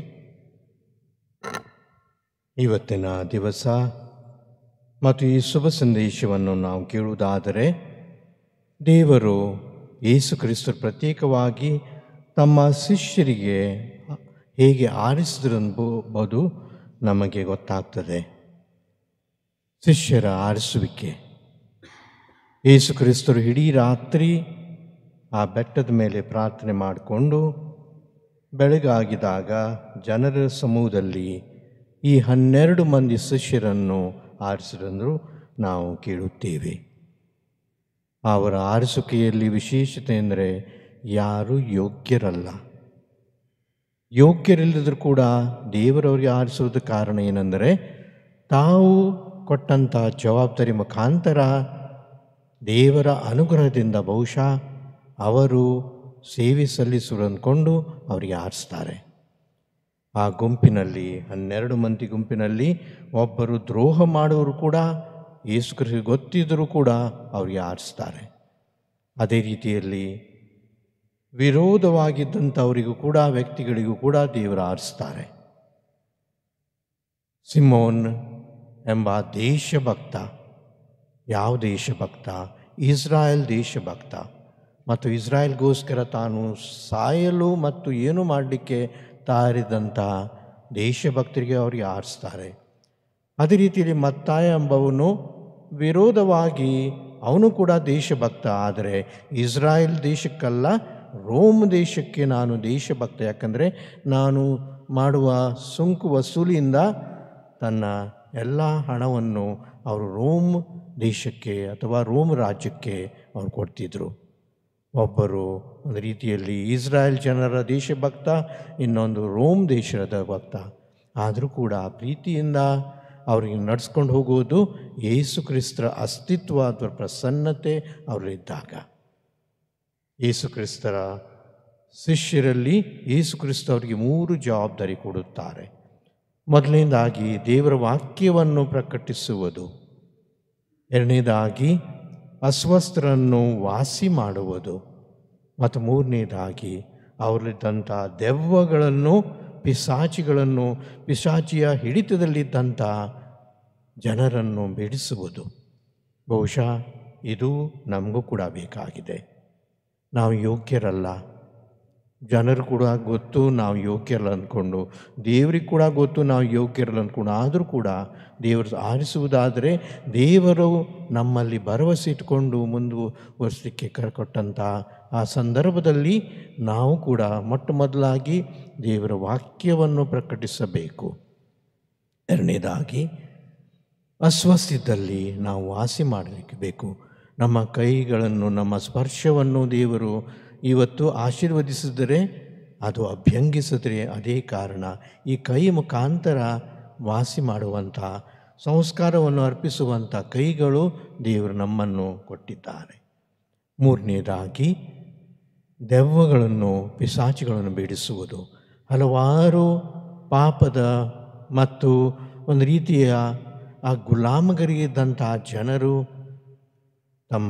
ಇವತ್ತಿನ ದಿವಸ ಮತ್ತು ಈ ಶುಭ ಸಂದೇಶವನ್ನು ನಾವು ಕೇಳುವುದಾದರೆ ದೇವರು ಯೇಸು ಕ್ರಿಸ್ತರು ಪ್ರತ್ಯೇಕವಾಗಿ ತಮ್ಮ ಶಿಷ್ಯರಿಗೆ ಹೇಗೆ ಆರಿಸಿದ್ರೆಂಬುದು ನಮಗೆ ಗೊತ್ತಾಗ್ತದೆ ಶಿಷ್ಯರ ಆರಿಸುವಿಕೆ ಯೇಸು ಕ್ರಿಸ್ತರು ಇಡೀ ರಾತ್ರಿ ಆ ಬೆಟ್ಟದ ಮೇಲೆ ಪ್ರಾರ್ಥನೆ ಮಾಡಿಕೊಂಡು ಬೆಳಗಾಗಿದಾಗ ಜನರ ಸಮೂಹದಲ್ಲಿ ಈ ಹನ್ನೆರಡು ಮಂದಿ ಶಿಷ್ಯರನ್ನು ಆರಿಸಿದಂದರೂ ನಾವು ಕೇಳುತ್ತೇವೆ ಅವರ ಆರಿಸುವಿಕೆಯಲ್ಲಿ ವಿಶೇಷತೆ ಅಂದರೆ ಯಾರೂ ಯೋಗ್ಯರಲ್ಲ ಯೋಗ್ಯರಿಲ್ಲದರೂ ಕೂಡ ದೇವರವರಿಗೆ ಆರಿಸುವುದ ಕಾರಣ ಏನೆಂದರೆ ತಾವು ಕೊಟ್ಟಂಥ ಜವಾಬ್ದಾರಿ ಮುಖಾಂತರ ದೇವರ ಅನುಗ್ರಹದಿಂದ ಬಹುಶಃ ಅವರು ಸೇವೆ ಸಲ್ಲಿಸುವರು ಅಂದ್ಕೊಂಡು ಅವರಿಗೆ ಆರಿಸ್ತಾರೆ ಆ ಗುಂಪಿನಲ್ಲಿ ಹನ್ನೆರಡು ಮಂದಿ ಗುಂಪಿನಲ್ಲಿ ಒಬ್ಬರು ದ್ರೋಹ ಮಾಡುವರು ಕೂಡ ಯೇಸು ಕ್ರಿಸ್ತ ಗೊತ್ತಿದ್ದರೂ ಕೂಡ ಅವರಿಗೆ ಆರಿಸ್ತಾರೆ ಅದೇ ರೀತಿಯಲ್ಲಿ ವಿರೋಧವಾಗಿದ್ದಂಥವರಿಗೂ ಕೂಡ ವ್ಯಕ್ತಿಗಳಿಗೂ ಕೂಡ ದೇವರು ಆರಿಸ್ತಾರೆ ಸಿಮೋನ್ ಎಂಬ ದೇಶಭಕ್ತ ಯಾವ ದೇಶಭಕ್ತ ಇಸ್ರಾಯೇಲ್ ದೇಶಭಕ್ತ ಮತ್ತು ಇಸ್ರಾಯೇಲ್ಗೋಸ್ಕರ ತಾನು ಸಾಯಲು ಮತ್ತು ಏನು ಮಾಡಲಿಕ್ಕೆ ತಾರಿದಂಥ ದೇಶಭಕ್ತರಿಗೆ ಅವರಿಗೆ ಆರಿಸ್ತಾರೆ ಅದೇ ರೀತಿಯಲ್ಲಿ ಮತ್ತಾಯ ಎಂಬವನು ವಿರೋಧವಾಗಿ ಅವನು ಕೂಡ ದೇಶಭಕ್ತ ಆದರೆ ಇಸ್ರಾಯೇಲ್ ದೇಶಕ್ಕಲ್ಲ ರೋಮ್ ದೇಶಕ್ಕೆ ನಾನು ದೇಶಭಕ್ತ ಯಾಕಂದರೆ ನಾನು ಮಾಡುವ ಸುಂಕು ವಸೂಲಿಯಿಂದ ತನ್ನ ಎಲ್ಲ ಹಣವನ್ನು ಅವರು ರೋಮ್ ದೇಶಕ್ಕೆ ಅಥವಾ ರೋಮ್ ರಾಜ್ಯಕ್ಕೆ ಅವರು ಕೊಡ್ತಿದ್ರು ಒಬ್ಬರು ಒಂದು ರೀತಿಯಲ್ಲಿ ಇಸ್ರಾಯೇಲ್ ಜನರ ದೇಶಭಕ್ತ ಇನ್ನೊಂದು ರೋಮ್ ದೇಶದ ಭಕ್ತ ಆದರೂ ಕೂಡ ಪ್ರೀತಿಯಿಂದ ಅವರಿಗೆ ನಡೆಸ್ಕೊಂಡು ಹೋಗುವುದು ಯೇಸು ಕ್ರಿಸ್ತರ ಅಸ್ತಿತ್ವ ಅಥವಾ ಪ್ರಸನ್ನತೆ ಅವರಲ್ಲಿದ್ದಾಗ ಯೇಸು ಕ್ರಿಸ್ತರ ಶಿಷ್ಯರಲ್ಲಿ ಯೇಸು ಕ್ರಿಸ್ತ ಅವರಿಗೆ ಮೂರು ಜವಾಬ್ದಾರಿ ಕೊಡುತ್ತಾರೆ ಮೊದಲನೇದಾಗಿ ದೇವರ ವಾಕ್ಯವನ್ನು ಪ್ರಕಟಿಸುವುದು ಎರಡನೇದಾಗಿ ಅಸ್ವಸ್ಥರನ್ನು ವಾಸಿ ಮಾಡುವುದು ಮತ್ತು ಮೂರನೇದಾಗಿ ಅವರಲ್ಲಿದ್ದಂಥ ದೆವ್ವಗಳನ್ನು ಪಿಸಾಚಿಗಳನ್ನು ಪಿಶಾಚಿಯ ಹಿಡಿತದಲ್ಲಿದ್ದಂಥ ಜನರನ್ನು ಬಿಡಿಸುವುದು ಬಹುಶಃ ಇದು ನಮಗೂ ಕೂಡ ಬೇಕಾಗಿದೆ ನಾವು ಯೋಗ್ಯರಲ್ಲ ಜನರು ಕೂಡ ಗೊತ್ತು ನಾವು ಯೋಗ್ಯರಲ್ಲ ಅಂದ್ಕೊಂಡು ದೇವ್ರಿಗೆ ಕೂಡ ಗೊತ್ತು ನಾವು ಯೋಗ್ಯರಲ್ಲ ಅಂದ್ಕೊಂಡು ಆದರೂ ಕೂಡ ದೇವರು ಆರಿಸುವುದಾದರೆ ದೇವರು ನಮ್ಮಲ್ಲಿ ಭರವಸೆ ಇಟ್ಕೊಂಡು ಮುಂದುವರಿಸಲಿಕ್ಕೆ ಕರ್ಕೊಟ್ಟಂಥ ಆ ಸಂದರ್ಭದಲ್ಲಿ ನಾವು ಕೂಡ ಮೊಟ್ಟ ಮೊದಲಾಗಿ ದೇವರ ವಾಕ್ಯವನ್ನು ಪ್ರಕಟಿಸಬೇಕು ಎರಡನೇದಾಗಿ ಅಸ್ವಸ್ಥಿದ್ದಲ್ಲಿ ನಾವು ವಾಸಿ ಮಾಡಲಿಕ್ಕೆ ಬೇಕು ನಮ್ಮ ಕೈಗಳನ್ನು ನಮ್ಮ ಸ್ಪರ್ಶವನ್ನು ದೇವರು ಇವತ್ತು ಆಶೀರ್ವದಿಸಿದರೆ ಅದು ಅಭ್ಯಂಗಿಸಿದರೆ ಅದೇ ಕಾರಣ ಈ ಕೈ ಮುಖಾಂತರ ವಾಸಿ ಮಾಡುವಂಥ ಸಂಸ್ಕಾರವನ್ನು ಅರ್ಪಿಸುವಂಥ ಕೈಗಳು ದೇವರು ನಮ್ಮನ್ನು ಕೊಟ್ಟಿದ್ದಾರೆ ಮೂರನೇದಾಗಿ ದೆವ್ವಗಳನ್ನು ಪಿಸಾಚಿಗಳನ್ನು ಬಿಡಿಸುವುದು ಹಲವಾರು ಪಾಪದ ಮತ್ತು ಒಂದು ರೀತಿಯ ಆ ಗುಲಾಮಗರಿಗಿದ್ದಂಥ ಜನರು ತಮ್ಮ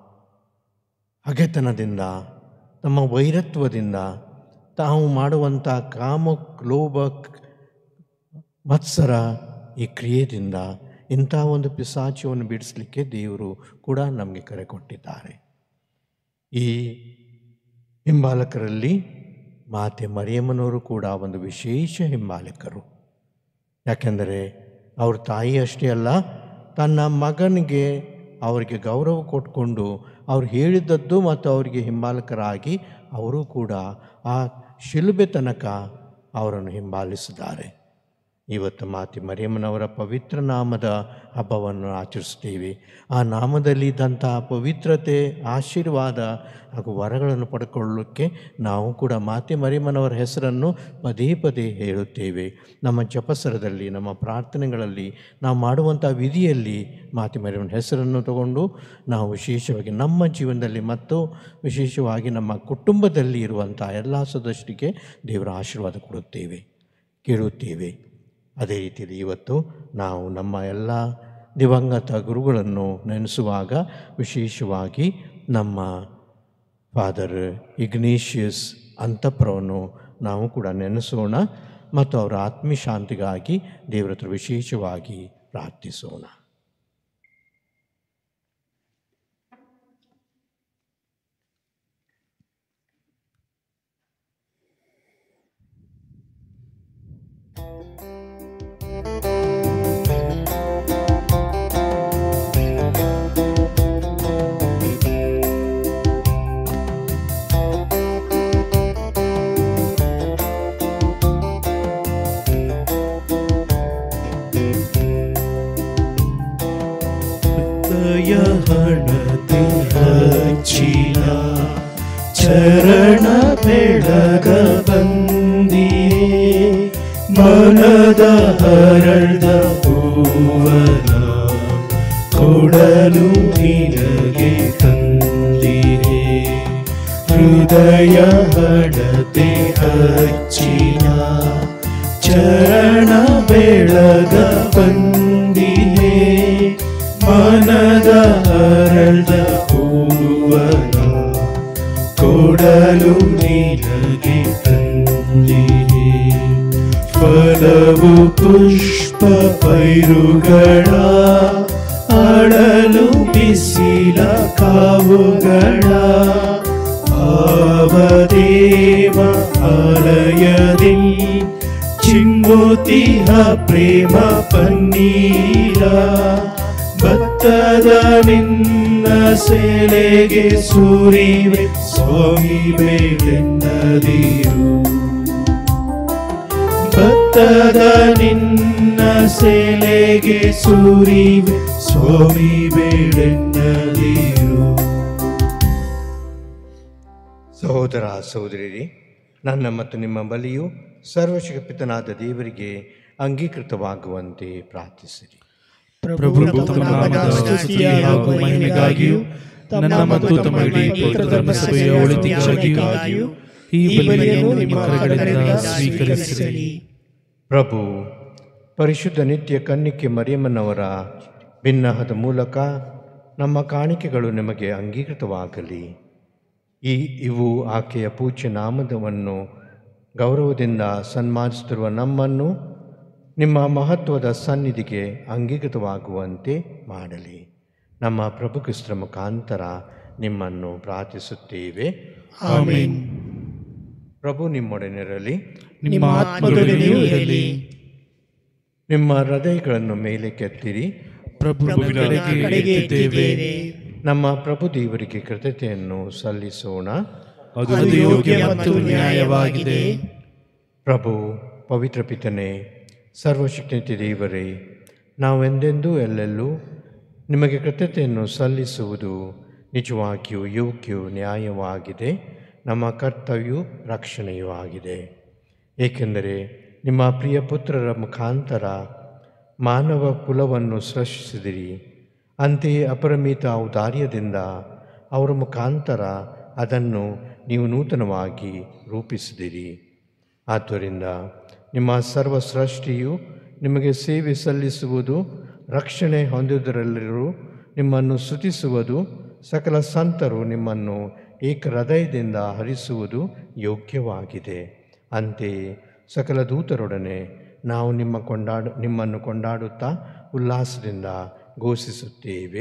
ಹಗೆತನದಿಂದ ತಮ್ಮ ವೈರತ್ವದಿಂದ ತಾವು ಮಾಡುವಂಥ ಕಾಮ ಲೋಭ ಮತ್ಸರ ಈ ಕ್ರಿಯೆಯಿಂದ ಇಂಥ ಒಂದು ಪಿಸಾಚವನ್ನು ಬಿಡಿಸಲಿಕ್ಕೆ ದೇವರು ಕೂಡ ನಮಗೆ ಕರೆ ಕೊಟ್ಟಿದ್ದಾರೆ ಈ ಹಿಂಬಾಲಕರಲ್ಲಿ ಮಾತೆ ಮರಿಯಮ್ಮನವರು ಕೂಡ ಒಂದು ವಿಶೇಷ ಹಿಂಬಾಲಕರು ಯಾಕೆಂದರೆ ಅವ್ರ ತಾಯಿ ಅಷ್ಟೇ ಅಲ್ಲ ತನ್ನ ಮಗನಿಗೆ ಅವರಿಗೆ ಗೌರವ ಕೊಟ್ಕೊಂಡು ಅವ್ರು ಹೇಳಿದ್ದದ್ದು ಮತ್ತು ಅವರಿಗೆ ಹಿಂಬಾಲಕರಾಗಿ ಅವರು ಕೂಡ ಆ ಶಿಲುಬೆ ತನಕ ಅವರನ್ನು ಹಿಂಬಾಲಿಸಿದ್ದಾರೆ ಇವತ್ತು ಮಾತಿ ಮರಿಯಮ್ಮನವರ ಪವಿತ್ರ ನಾಮದ ಹಬ್ಬವನ್ನು ಆಚರಿಸ್ತೀವಿ ಆ ನಾಮದಲ್ಲಿ ಇದ್ದಂತಹ ಪವಿತ್ರತೆ ಆಶೀರ್ವಾದ ಹಾಗೂ ವರಗಳನ್ನು ಪಡ್ಕೊಳ್ಳಲಿಕ್ಕೆ ನಾವು ಕೂಡ ಮಾತೆ ಮರಿಯಮ್ಮನವರ ಹೆಸರನ್ನು ಪದೇ ಪದೇ ಹೇಳುತ್ತೇವೆ ನಮ್ಮ ಜಪಸರದಲ್ಲಿ ನಮ್ಮ ಪ್ರಾರ್ಥನೆಗಳಲ್ಲಿ ನಾವು ಮಾಡುವಂಥ ವಿಧಿಯಲ್ಲಿ ಮಾತೆ ಮರಿಯಮ್ಮನ ಹೆಸರನ್ನು ತಗೊಂಡು ನಾವು ವಿಶೇಷವಾಗಿ ನಮ್ಮ ಜೀವನದಲ್ಲಿ ಮತ್ತು ವಿಶೇಷವಾಗಿ ನಮ್ಮ ಕುಟುಂಬದಲ್ಲಿ ಇರುವಂಥ ಎಲ್ಲ ಸದಸ್ಯರಿಗೆ ದೇವರ ಆಶೀರ್ವಾದ ಕೊಡುತ್ತೇವೆ ಕೇಳುತ್ತೇವೆ ಅದೇ ರೀತಿಯಲ್ಲಿ ಇವತ್ತು ನಾವು ನಮ್ಮ ಎಲ್ಲ ದಿವಂಗತ ಗುರುಗಳನ್ನು ನೆನೆಸುವಾಗ ವಿಶೇಷವಾಗಿ ನಮ್ಮ ಫಾದರ್ ಇಗ್ನೇಷಿಯಸ್ ಅಂತಃಪುರವನ್ನು ನಾವು ಕೂಡ ನೆನೆಸೋಣ ಮತ್ತು ಅವರ ಆತ್ಮೀಯ ಶಾಂತಿಗಾಗಿ ದೇವರ ಹತ್ರ ವಿಶೇಷವಾಗಿ ಪ್ರಾರ್ಥಿಸೋಣ ಹೃದಯ ಹಣತೆ ಹಚ್ಚಿನ ಚರಣ ಬೆಳಗ ಬಂದಿಯೇ ಮನದ ಹರಳ್ದ ಹೂವನ ಕೊಡಲು ನಿನಗೆ ತಂದಿರೆ ಹೃದಯ ಹಣತೆ ಹಚ್ಚಿನ ಚರಣ ಬೆಳಗ ಬಂದಿದೆ ಮನದ ಹರಳ್ದ ಹೂವನ ಕೊಡಲು ನಿನಗೆ ತಂದಿದೆ ಫಲವು ಪುಷ್ಪ ಪೈರುಗಳ ಅಡಲು ಬಿಸಿಲ ಕಾವುಗಳ ಭಾವದೇವ ಆಲಯದಿ ಚಿಮ್ಮುತಿಹ ಪ್ರೇಮ ಪನ್ನೀರ ಭತ್ತದ ನಿನ್ನ ಸೆಲೆಗೆ ಸೂರಿವೆ ಸ್ವಾಮಿ ಬೇಳೆನ್ನದಿರು ಭತ್ತ ರಕ್ತದ ನಿನ್ನ ಸೆಲೆಗೆ ಸುರಿವೆ ಸ್ವಾಮಿ ಬೇಡೆನ್ನದಿರು ಸಹೋದರ ಸಹೋದರಿಯರೇ ನನ್ನ ಮತ್ತು ನಿಮ್ಮ ಬಲಿಯು ಸರ್ವಶಕ್ತನಾದ ದೇವರಿಗೆ ಅಂಗೀಕೃತವಾಗುವಂತೆ ಪ್ರಾರ್ಥಿಸಿರಿ ಪ್ರಭು ತಮ್ಮ ನಾಮದ ಸ್ತುತಿ ಹಾಗೂ ಮಹಿಮೆಗಾಗಿಯೂ ನನ್ನ ಮತ್ತು ತಮ್ಮ ಇಡೀ ಪವಿತ್ರ ಧರ್ಮಸಭೆಯ ಒಳಿತಿಗಾಗಿಯೂ ಈ ಬಲಿಯನ್ನು ನಿಮ್ಮ ಕರೆಗಳಿಂದ ಸ್ವೀಕರಿಸಿರಿ ಪ್ರಭು ಪರಿಶುದ್ಧ ನಿತ್ಯ ಕನ್ನಿಕೆ ಮರಿಯಮ್ಮನವರ ಭಿನ್ನಹದ ಮೂಲಕ ನಮ್ಮ ಕಾಣಿಕೆಗಳು ನಿಮಗೆ ಅಂಗೀಕೃತವಾಗಲಿ ಈ ಇವು ಆಕೆಯ ಪೂಜ್ಯ ನಾಮದವನ್ನು ಗೌರವದಿಂದ ಸನ್ಮಾನಿಸುತ್ತಿರುವ ನಮ್ಮನ್ನು ನಿಮ್ಮ ಮಹತ್ವದ ಸನ್ನಿಧಿಗೆ ಅಂಗೀಕೃತವಾಗುವಂತೆ ಮಾಡಲಿ ನಮ್ಮ ಪ್ರಭು ಕ್ರಿಸ್ತರ ಮುಖಾಂತರ ನಿಮ್ಮನ್ನು ಪ್ರಾರ್ಥಿಸುತ್ತೇವೆ ಆಮೆನ್ ಪ್ರಭು ನಿಮ್ಮೊಡನಿರಲಿ ನಿಮ್ಮ ಆತ್ಮದೊಡನೆಯೂ ಇರಲಿ ನಿಮ್ಮ ಹೃದಯಗಳನ್ನು ಮೇಲೆ ಕೆತ್ತಿರಿ ಪ್ರಭುವಿನ ಕಡೆಗೆ ಎತ್ತಿದ್ದೇವೆ ನಮ್ಮ ಪ್ರಭು ದೇವರಿಗೆ ಕೃತಜ್ಞತೆಯನ್ನು ಸಲ್ಲಿಸೋಣ ಅದು ಯೋಗ್ಯ ಮತ್ತು ನ್ಯಾಯವಾಗಿದೆ ಪ್ರಭು ಪವಿತ್ರ ಪಿತನೆ ಸರ್ವಶಕ್ತಿ ದೇವರೇ ನಾವೆಂದೆಂದೂ ಎಲ್ಲೆಲ್ಲೂ ನಿಮಗೆ ಕೃತಜ್ಞತೆಯನ್ನು ಸಲ್ಲಿಸುವುದು ನಿಜವಾಗಿಯೂ ಯೋಗ್ಯವೂ ನ್ಯಾಯವಾಗಿದೆ ನಮ್ಮ ಕರ್ತವ್ಯವು ರಕ್ಷಣೆಯೂ ಆಗಿದೆ ಏಕೆಂದರೆ ನಿಮ್ಮ ಪ್ರಿಯ ಪುತ್ರರ ಮುಖಾಂತರ ಮಾನವ ಕುಲವನ್ನು ಸೃಷ್ಟಿಸಿದಿರಿ ಅಂತೆಯೇ ಅಪರಿಮಿತ ಔದಾರ್ಯದಿಂದ ಅವರ ಮುಖಾಂತರ ಅದನ್ನು ನೀವು ನೂತನವಾಗಿ ರೂಪಿಸಿದಿರಿ ಆದ್ದರಿಂದ ನಿಮ್ಮ ಸರ್ವ ಸೃಷ್ಟಿಯು ನಿಮಗೆ ಸೇವೆ ಸಲ್ಲಿಸುವುದು ರಕ್ಷಣೆ ಹೊಂದುವುದರೆಲ್ಲರೂ ನಿಮ್ಮನ್ನು ಸ್ತುತಿಸುವುದು ಸಕಲ ಸಂತರು ನಿಮ್ಮನ್ನು ಏಕ ಹೃದಯದಿಂದ ಹರಿಸುವುದು ಯೋಗ್ಯವಾಗಿದೆ ಅಂತೆಯೇ ಸಕಲ ದೂತರೊಡನೆ ನಾವು ನಿಮ್ಮ ಕೊಂಡಾಡು ನಿಮ್ಮನ್ನು ಕೊಂಡಾಡುತ್ತಾ ಉಲ್ಲಾಸದಿಂದ ಘೋಷಿಸುತ್ತೇವೆ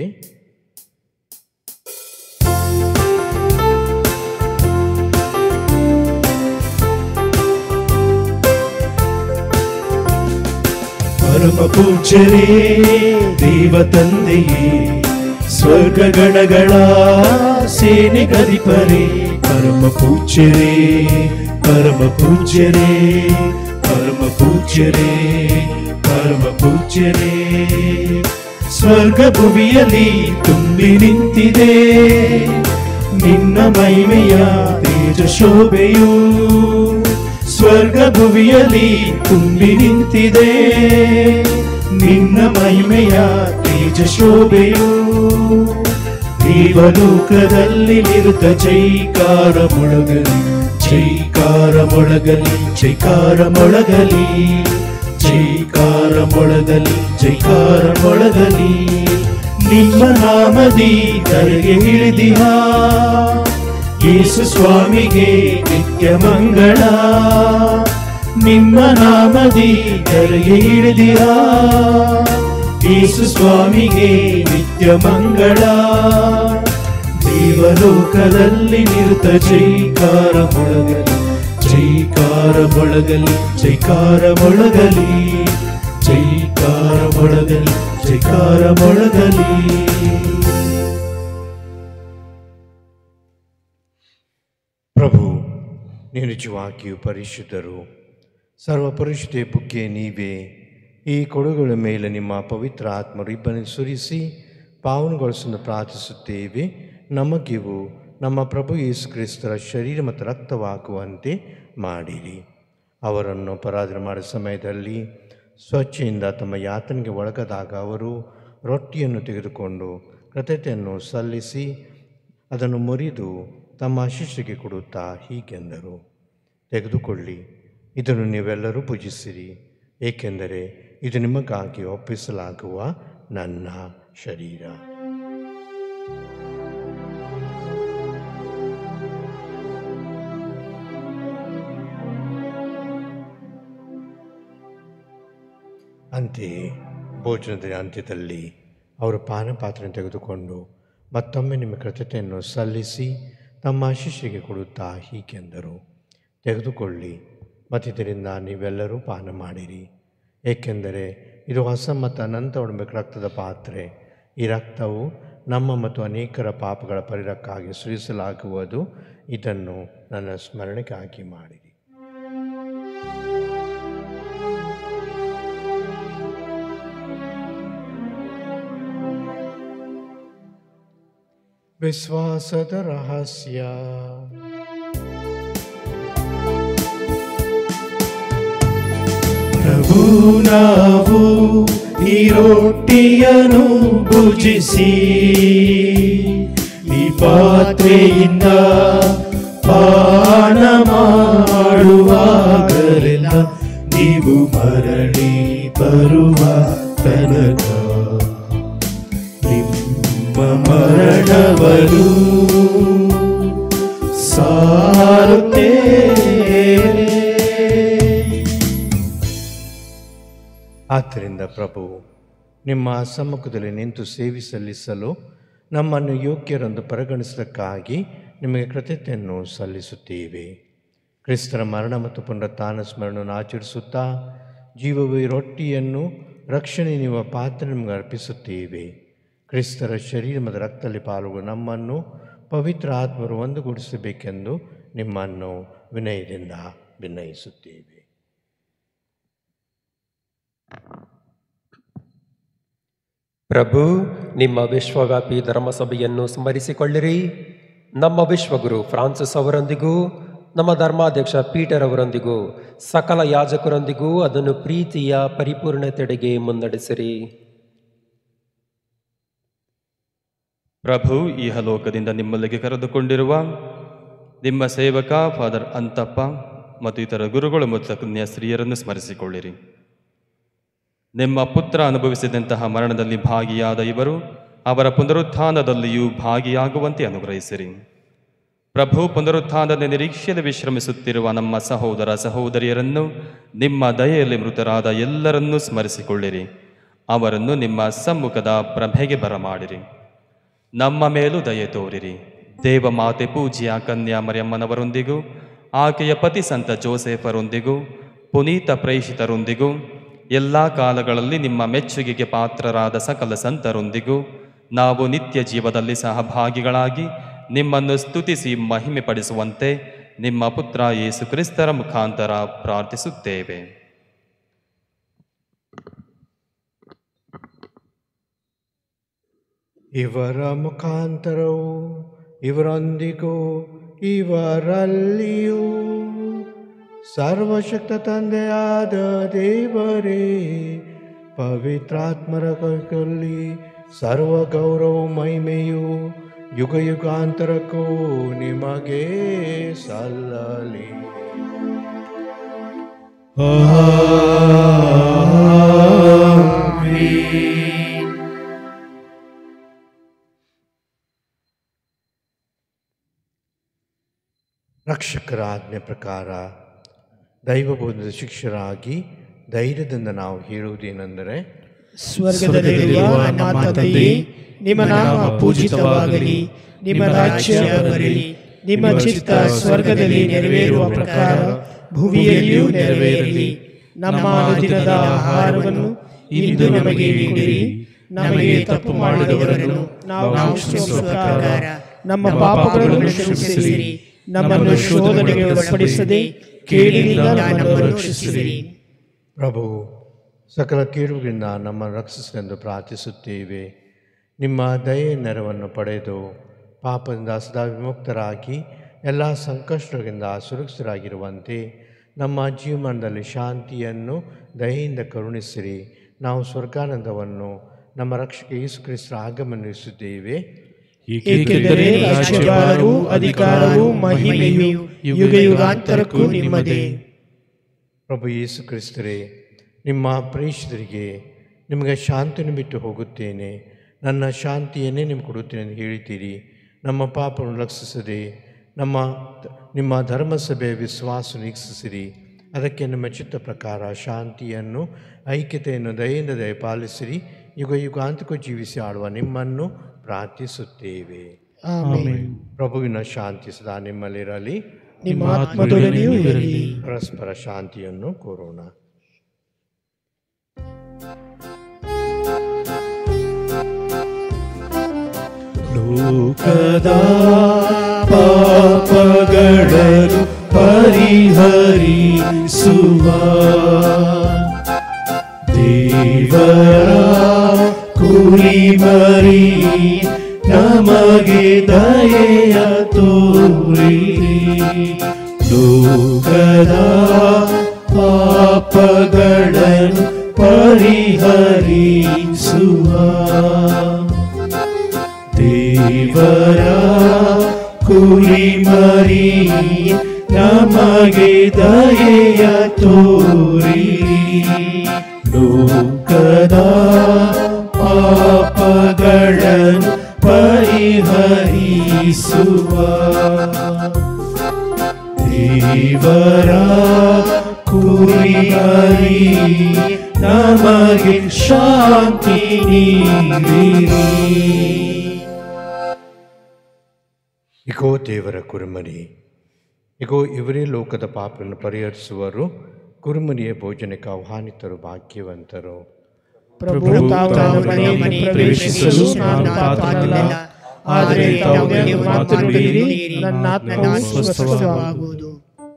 ಪರಮ ಪೂಜ್ಯರೇ ದೇವ ತಂದೆಯೇ ಸ್ವರ್ಗಗಣಗಳ ಸೇನೆಗಧಿಪರೇ ಪರಮ ಪೂಜ್ಯರೇ ಪರಮ ಪೂಜ್ಯರೇ ಪರಮ ಪೂಜ್ಯರೇ ಪರಮ ಪೂಜ್ಯರೇ ಸ್ವರ್ಗ ಭುವಿಯಲ್ಲಿ ತುಂಬಿ ನಿಂತಿದೆ ನಿನ್ನ ಮಹಿಮೆಯ ತೇಜ ಶೋಭೆಯು ಸ್ವರ್ಗ ಭುವಿಯಲ್ಲಿ ತುಂಬಿ ನಿಂತಿದೆ ನಿನ್ನ ಮಹಿಮೆಯ ತೇಜ ಶೋಭೆಯು ದೇವಲೋಕದಲ್ಲಿ ನಿರುತ ಜೈಕಾರ ಮೊಳಗಲಿ ಜೈಕಾರ ಮೊಳಗಲಿ ಜೈಕಾರ ಮೊಳಗಲಿ ಜೈಕಾರ ಮೊಳಗಲಿ ಜೈಕಾರ ಮೊಳಗಲಿ ನಿಮ್ಮ ನಾಮದಿ ಧರೆಗೆ ಇಳಿದಿಹ ಯೇಸು ಸ್ವಾಮಿಗೆ ನಿತ್ಯ ಮಂಗಳ ನಿಮ್ಮ ನಾಮದಿ ಧರೆಗೆ ಇಳಿದಿಹ ಯೇಸು ಸ್ವಾಮಿಗೆ ನಿತ್ಯ ಮಂಗಳ ದೇವಲೋಕದಲ್ಲಿ ನಿರುತ ಜೈಕಾರ ಮೊಳಗಲಿ ಜೈಕಾರ ಮೊಳಗಲಿ ಜೈಕಾರ ಮೊಳಗಲಿ ಜೈಕಾರ ಮೊಳಗಲಿ ಜೈಕಾರ ಮೊಳಗಲಿ ಪ್ರಭು ನೀವು ನಿಜವಾಗಿಯೂ ಪರಿಶುದ್ಧರು ಸರ್ವ ಪರಿಶುದ್ಧ ಬುಗ್ಗೆ ನೀವೇ ಈ ಕೊಡುಗಳ ಮೇಲೆ ನಿಮ್ಮ ಪವಿತ್ರ ಆತ್ಮರು ಇಬ್ಬರನ್ನು ಸುರಿಸಿ ಪಾವನಗೊಳಿಸಲು ಪ್ರಾರ್ಥಿಸುತ್ತೇವೆ ನಮಗಿವು ನಮ್ಮ ಪ್ರಭು ಯೇಸು ಕ್ರಿಸ್ತರ ಶರೀರ ಮತ್ತು ರಕ್ತವಾಗುವಂತೆ ಮಾಡಿರಿ ಅವರನ್ನು ಪರಾಧನೆ ಮಾಡಿದ ಸಮಯದಲ್ಲಿ ಸ್ವಚ್ಛೆಯಿಂದ ತಮ್ಮ ಯಾತನೆಗೆ ಒಳಗದಾಗ ಅವರು ರೊಟ್ಟಿಯನ್ನು ತೆಗೆದುಕೊಂಡು ಕೃತಜ್ಞತೆಯನ್ನು ಸಲ್ಲಿಸಿ ಅದನ್ನು ಮುರಿದು ತಮ್ಮ ಶಿಷ್ಯರಿಗೆ ಕೊಡುತ್ತಾ ಹೀಗೆಂದರು ತೆಗೆದುಕೊಳ್ಳಿ ಇದನ್ನು ನೀವೆಲ್ಲರೂ ಪೂಜಿಸಿರಿ ಏಕೆಂದರೆ ಇದು ನಿಮಗಾಗಿ ಒಪ್ಪಿಸಲಾಗುವ ನನ್ನ ಶರೀರ ಅಂತೆಯೇ ಭೋಜನದ ಅಂತ್ಯದಲ್ಲಿ ಅವರು ಪಾನಪಾತ್ರೆ ತೆಗೆದುಕೊಂಡು ಮತ್ತೊಮ್ಮೆ ನಿಮ್ಮ ಕೃತಜ್ಞತೆಯನ್ನು ಸಲ್ಲಿಸಿ ತಮ್ಮ ಶಿಷ್ಯರಿಗೆ ಕೊಡುತ್ತಾ ಹೀಗೆಂದರು ತೆಗೆದುಕೊಳ್ಳಿ ಮತ್ತಿದರಿಂದ ನೀವೆಲ್ಲರೂ ಪಾನ ಮಾಡಿರಿ ಏಕೆಂದರೆ ಇದು ಹೊಸ ಮತ್ತು ಅನಂತ ಒಡಂಬೆಕ ರಕ್ತದ ಪಾತ್ರೆ ಈ ರಕ್ತವು ನಮ್ಮ ಮತ್ತು ಅನೇಕರ ಪಾಪಗಳ ಪರಿರಕ್ಕಾಗಿ ಸುರಿಸಲಾಗುವುದು ಇದನ್ನು ನನ್ನ ಸ್ಮರಣೆಗಾಗಿ ಮಾಡಿರಿ ವಿಶ್ವಾಸದ ರಹಸ್ಯ ಪ್ರಭು ನಾವು ಈ ರೊಟ್ಟಿಯನ್ನು ಭುಜಿಸಿ ಈ ಪಾತ್ರೆಯಿಂದ ಪಾನ ಮಾಡುವಾಗಲೆಲ್ಲ ನೀವು ಮರಳಿ ಬರುವ ತನಕ ನಿಮ್ಮ ಮರಣವರು ಸಾರುತ್ತೇವೆ ಆದ್ದರಿಂದ ಪ್ರಭು ನಿಮ್ಮ ಸಮ್ಮುಖದಲ್ಲಿ ನಿಂತು ಸೇವೆ ಸಲ್ಲಿಸಲು ನಮ್ಮನ್ನು ಯೋಗ್ಯರೆಂದು ಪರಿಗಣಿಸಲಿಕ್ಕಾಗಿ ನಿಮಗೆ ಕೃತಜ್ಞತೆಯನ್ನು ಸಲ್ಲಿಸುತ್ತೇವೆ ಕ್ರಿಸ್ತರ ಮರಣ ಮತ್ತು ಪುನರುತ್ಥಾನ ಸ್ಮರಣವನ್ನು ಆಚರಿಸುತ್ತಾ ಜೀವವೇ ರೊಟ್ಟಿಯನ್ನು ರಕ್ಷಣೆ ನೀಡುವ ಪಾತ್ರ ನಿಮಗೆ ಅರ್ಪಿಸುತ್ತೇವೆ ಕ್ರಿಸ್ತರ ಶರೀರ ಮತ್ತು ರಕ್ತದಲ್ಲಿ ಪಾಲ್ಗೊಳ್ಳುವ ನಮ್ಮನ್ನು ಪವಿತ್ರ ಆತ್ಮರು ಒಂದುಗೂಡಿಸಬೇಕೆಂದು ನಿಮ್ಮನ್ನು ವಿನಯದಿಂದ ವಿನಯಿಸುತ್ತೇವೆ ಪ್ರಭು ನಿಮ್ಮ ವಿಶ್ವವ್ಯಾಪಿ ಧರ್ಮಸಭೆಯನ್ನು ಸ್ಮರಿಸಿಕೊಳ್ಳಿರಿ ನಮ್ಮ ವಿಶ್ವಗುರು ಫ್ರಾನ್ಸಿಸ್ ಅವರೊಂದಿಗೂ ನಮ್ಮ ಧರ್ಮಾಧ್ಯಕ್ಷ ಪೀಟರ್ ಅವರೊಂದಿಗೂ ಸಕಲ ಯಾಜಕರೊಂದಿಗೂ ಅದನ್ನು ಪ್ರೀತಿಯ ಪರಿಪೂರ್ಣತೆಡೆಗೆ ಮುನ್ನಡೆಸಿರಿ ಪ್ರಭು ಇಹಲೋಕದಿಂದ ನಿಮ್ಮಲ್ಲಿಗೆ ಕರೆದುಕೊಂಡಿರುವ ನಿಮ್ಮ ಸೇವಕ ಫಾದರ್ ಅಂತಪ್ಪ ಮತ್ತು ಇತರ ಗುರುಗಳು ಮತ್ತು ಕನ್ಯಾಸ್ತ್ರೀಯರನ್ನು ಸ್ಮರಿಸಿಕೊಳ್ಳಿರಿ ನಿಮ್ಮ ಪುತ್ರ ಅನುಭವಿಸಿದಂತಹ ಮರಣದಲ್ಲಿ ಭಾಗಿಯಾದ ಇವರು ಅವರ ಪುನರುತ್ಥಾನದಲ್ಲಿಯೂ ಭಾಗಿಯಾಗುವಂತೆ ಅನುಗ್ರಹಿಸಿರಿ ಪ್ರಭು ಪುನರುತ್ಥಾನದ ನಿರೀಕ್ಷೆಯಲ್ಲಿ ವಿಶ್ರಮಿಸುತ್ತಿರುವ ನಮ್ಮ ಸಹೋದರ ಸಹೋದರಿಯರನ್ನು ನಿಮ್ಮ ದಯೆಯಲ್ಲಿ ಮೃತರಾದ ಎಲ್ಲರನ್ನೂ ಸ್ಮರಿಸಿಕೊಳ್ಳಿರಿ ಅವರನ್ನು ನಿಮ್ಮ ಸಮ್ಮುಖದ ಪ್ರಭೆಗೆ ಬರಮಾಡಿರಿ ನಮ್ಮ ಮೇಲೂ ದಯೆ ತೋರಿರಿ ದೇವಮಾತೆ ಪೂಜ್ಯ ಕನ್ಯಾ ಮರಿಯಮ್ಮನವರೊಂದಿಗೂ ಆಕೆಯ ಪತಿ ಸಂತ ಜೋಸೆಫರೊಂದಿಗೂ ಪುನೀತ ಪ್ರೇಷಿತರೊಂದಿಗೂ ಎಲ್ಲ ಕಾಲಗಳಲ್ಲಿ ನಿಮ್ಮ ಮೆಚ್ಚುಗೆಗೆ ಪಾತ್ರರಾದ ಸಕಲ ಸಂತರೊಂದಿಗೂ ನಾವು ನಿತ್ಯ ಜೀವದಲ್ಲಿ ಸಹಭಾಗಿಗಳಾಗಿ ನಿಮ್ಮನ್ನು ಸ್ತುತಿಸಿ ಮಹಿಮೆ ಪಡಿಸುವಂತೆ ನಿಮ್ಮ ಪುತ್ರ ಯೇಸು ಕ್ರಿಸ್ತರ ಮುಖಾಂತರ ಪ್ರಾರ್ಥಿಸುತ್ತೇವೆ ಇವರ ಮುಖಾಂತರವು ಇವರೊಂದಿಗೂ ಇವರಲ್ಲಿಯೂ ಸರ್ವಶಕ್ತ ತಂದೆಯಾದ ದೇವರೇ ಪವಿತ್ರಾತ್ಮರ ಕೈಯಲ್ಲಿ ಸರ್ವ ಗೌರವ ಮಹಿಮೆಯು ಯುಗ ಯುಗಾಂತರಕ್ಕೂ ನಿಮಗೆ ಸಲ್ಲಲಿ ರಕ್ಷಕರ ಆಜ್ಞೆ ಪ್ರಕಾರ ದೈವಬೋಧದ ಶಿಕ್ಷರಾಗಿ ಧೈರ್ಯದಿಂದ ನಾವು ಹೇಳುವುದೇನೆಂದರೆ ಸ್ವರ್ಗದಲ್ಲಿರುವ ನಮ್ಮ ತಂದೆಯೇ ನಿಮ್ಮ ನಾಮ ಪೂಜಿತವಾಗಲಿ ನಿಮ್ಮ ರಾಜ್ಯ ಬರಲಿ ನಿಮ್ಮ ಚಿತ್ತ ಸ್ವರ್ಗದಲ್ಲಿ ನೆರವೇರುವ ಪ್ರಕಾರ ಭೂಮಿಯಲ್ಲಿಯೂ ನೆರವೇರಲಿ ನಮ್ಮ ಅನುದಿನದ ಆಹಾರವನ್ನು ಇಂದು ನಮಗೆ ನೀಡಿರಿ ನಮಗೆ ತಪ್ಪು ಮಾಡಿದವರನ್ನು ನಾವು ಕ್ಷಮಿಸುವ ಪ್ರಕಾರ ನಮ್ಮ ಪಾಪಗಳನ್ನು ಕ್ಷಮಿಸಿರಿ ನಮ್ಮನ್ನು ಶೋಧನೆಗೆ ಒಳಪಡಿಸದೆ ಕೇಳಿನಿಂದ ನಮ್ಮನ್ನು ರಕ್ಷಿಸಿರಿ ಪ್ರಭು ಸಕಲ ಕೀಳುಗಳಿಂದ ನಮ್ಮನ್ನು ರಕ್ಷಿಸಲೆಂದು ಪ್ರಾರ್ಥಿಸುತ್ತೇವೆ ನಿಮ್ಮ ದಯೆ ನೆರವನ್ನು ಪಡೆದು ಪಾಪದಿಂದ ಸದಾ ವಿಮುಕ್ತರಾಗಿ ಎಲ್ಲ ಸಂಕಷ್ಟಗಳಿಂದ ಸುರಕ್ಷಿತರಾಗಿರುವಂತೆ ನಮ್ಮ ಜೀವನದಲ್ಲಿ ಶಾಂತಿಯನ್ನು ದಯೆಯಿಂದ ಕರುಣಿಸಿರಿ ನಾವು ಸ್ವರ್ಗಾನಂದವನ್ನು ನಮ್ಮ ರಕ್ಷಕ ಯೇಸು ಕ್ರಿಸ್ತರ ಆಗಮನಿಸುತ್ತೇವೆ ಏಕೆಂದರೆ ರಾಜ್ಯಭಾರವು ಅಧಿಕಾರವು ಮಹಿಮೆಯು ಯುಗ ಯುಗಾಂತರಕ್ಕೂ ನಿಮ್ಮದೇ ಪ್ರಭು ಯೇಸು ಕ್ರಿಸ್ತರೇ ನಿಮ್ಮ ಪ್ರೇಷಿತರಿಗೆ ನಿಮಗೆ ಶಾಂತಿಯನ್ನು ಬಿಟ್ಟು ಹೋಗುತ್ತೇನೆ ನನ್ನ ಶಾಂತಿಯನ್ನೇ ನಿಮ್ಗೆ ಕೊಡುತ್ತೇನೆ ಎಂದು ಹೇಳಿದ್ದೀರಿ ನಮ್ಮ ಪಾಪವನ್ನು ರಕ್ಷಿಸದೆ ನಮ್ಮ ನಿಮ್ಮ ಧರ್ಮಸಭೆಯ ವಿಶ್ವಾಸ ವೀಕ್ಷಿಸಿರಿ ಅದಕ್ಕೆ ನಿಮ್ಮ ಚಿತ್ತ ಪ್ರಕಾರ ಶಾಂತಿಯನ್ನು ಐಕ್ಯತೆಯನ್ನು ದಯೆಯಿಂದ ದಯಪಾಲಿಸಿರಿ ಯುಗ ಯುಗಾಂತಕ್ಕೂ ಜೀವಿಸಿ ಆಡುವ ನಿಮ್ಮನ್ನು ಪ್ರಾರ್ಥಿಸುತ್ತೇವೆ ಆಮೆನ್. ಪ್ರಭುವಿನ ಶಾಂತಿ ಸದಾ ನಿಮ್ಮಲ್ಲಿರಲಿ ನಿಮ್ಮ ಆತ್ಮದೊಡನೆಯೂ ಇರಲಿ ಪರಸ್ಪರ ಶಾಂತಿಯನ್ನು ಕೋರೋಣ ಲೋಕದ ಪಾಪಗಳನ್ನು ಪರಿಹರಿಸುವ ದೇವರ ಕುರಿಮರಿ ನಮಗೆ ದಯೆಯ ತೋರಿರಿ ಲೋಕದ ಪಾಪಗಳನ್ನು ಪರಿಹರಿಸುವ ದೇವರ ಕುರಿಮರಿ ನಮಗೆ ದಯೆಯ ತೋರಿರಿ ಲೋಕದ ಪಾಪಗಳನ್ನು ಪರಿಹರಿಸುವ ದೇವರ ಕುರಿಮರಿ ನಮಗೆ ಶಾಂತಿ ನೀಡಿರಿ ಇಗೋ ದೇವರ ಕುರುಮರಿ ಇಗೋ ಇವರೇ ಲೋಕದ ಪಾಪವನ್ನು ಪರಿಹರಿಸುವರು ಕುರುಮರಿಯ ಭೋಜನಕ್ಕೆ ಆಹ್ವಾನಿತರು ಭಾಗ್ಯವಂತರು ಪ್ರಭು ತಾವು ನನ್ನ ಮನೆಯಲ್ಲಿ ಪ್ರವೇಶಿಸಲು ನಾನು ಪಾತ್ರನಲ್ಲ ಆದರೆ ತಾವು ನೀವು ಮಾತು ನುಡಿಯಿರಿ ನನ್ನ ಆತ್ಮವು ಸ್ವಸ್ಥವಾಗುವುದು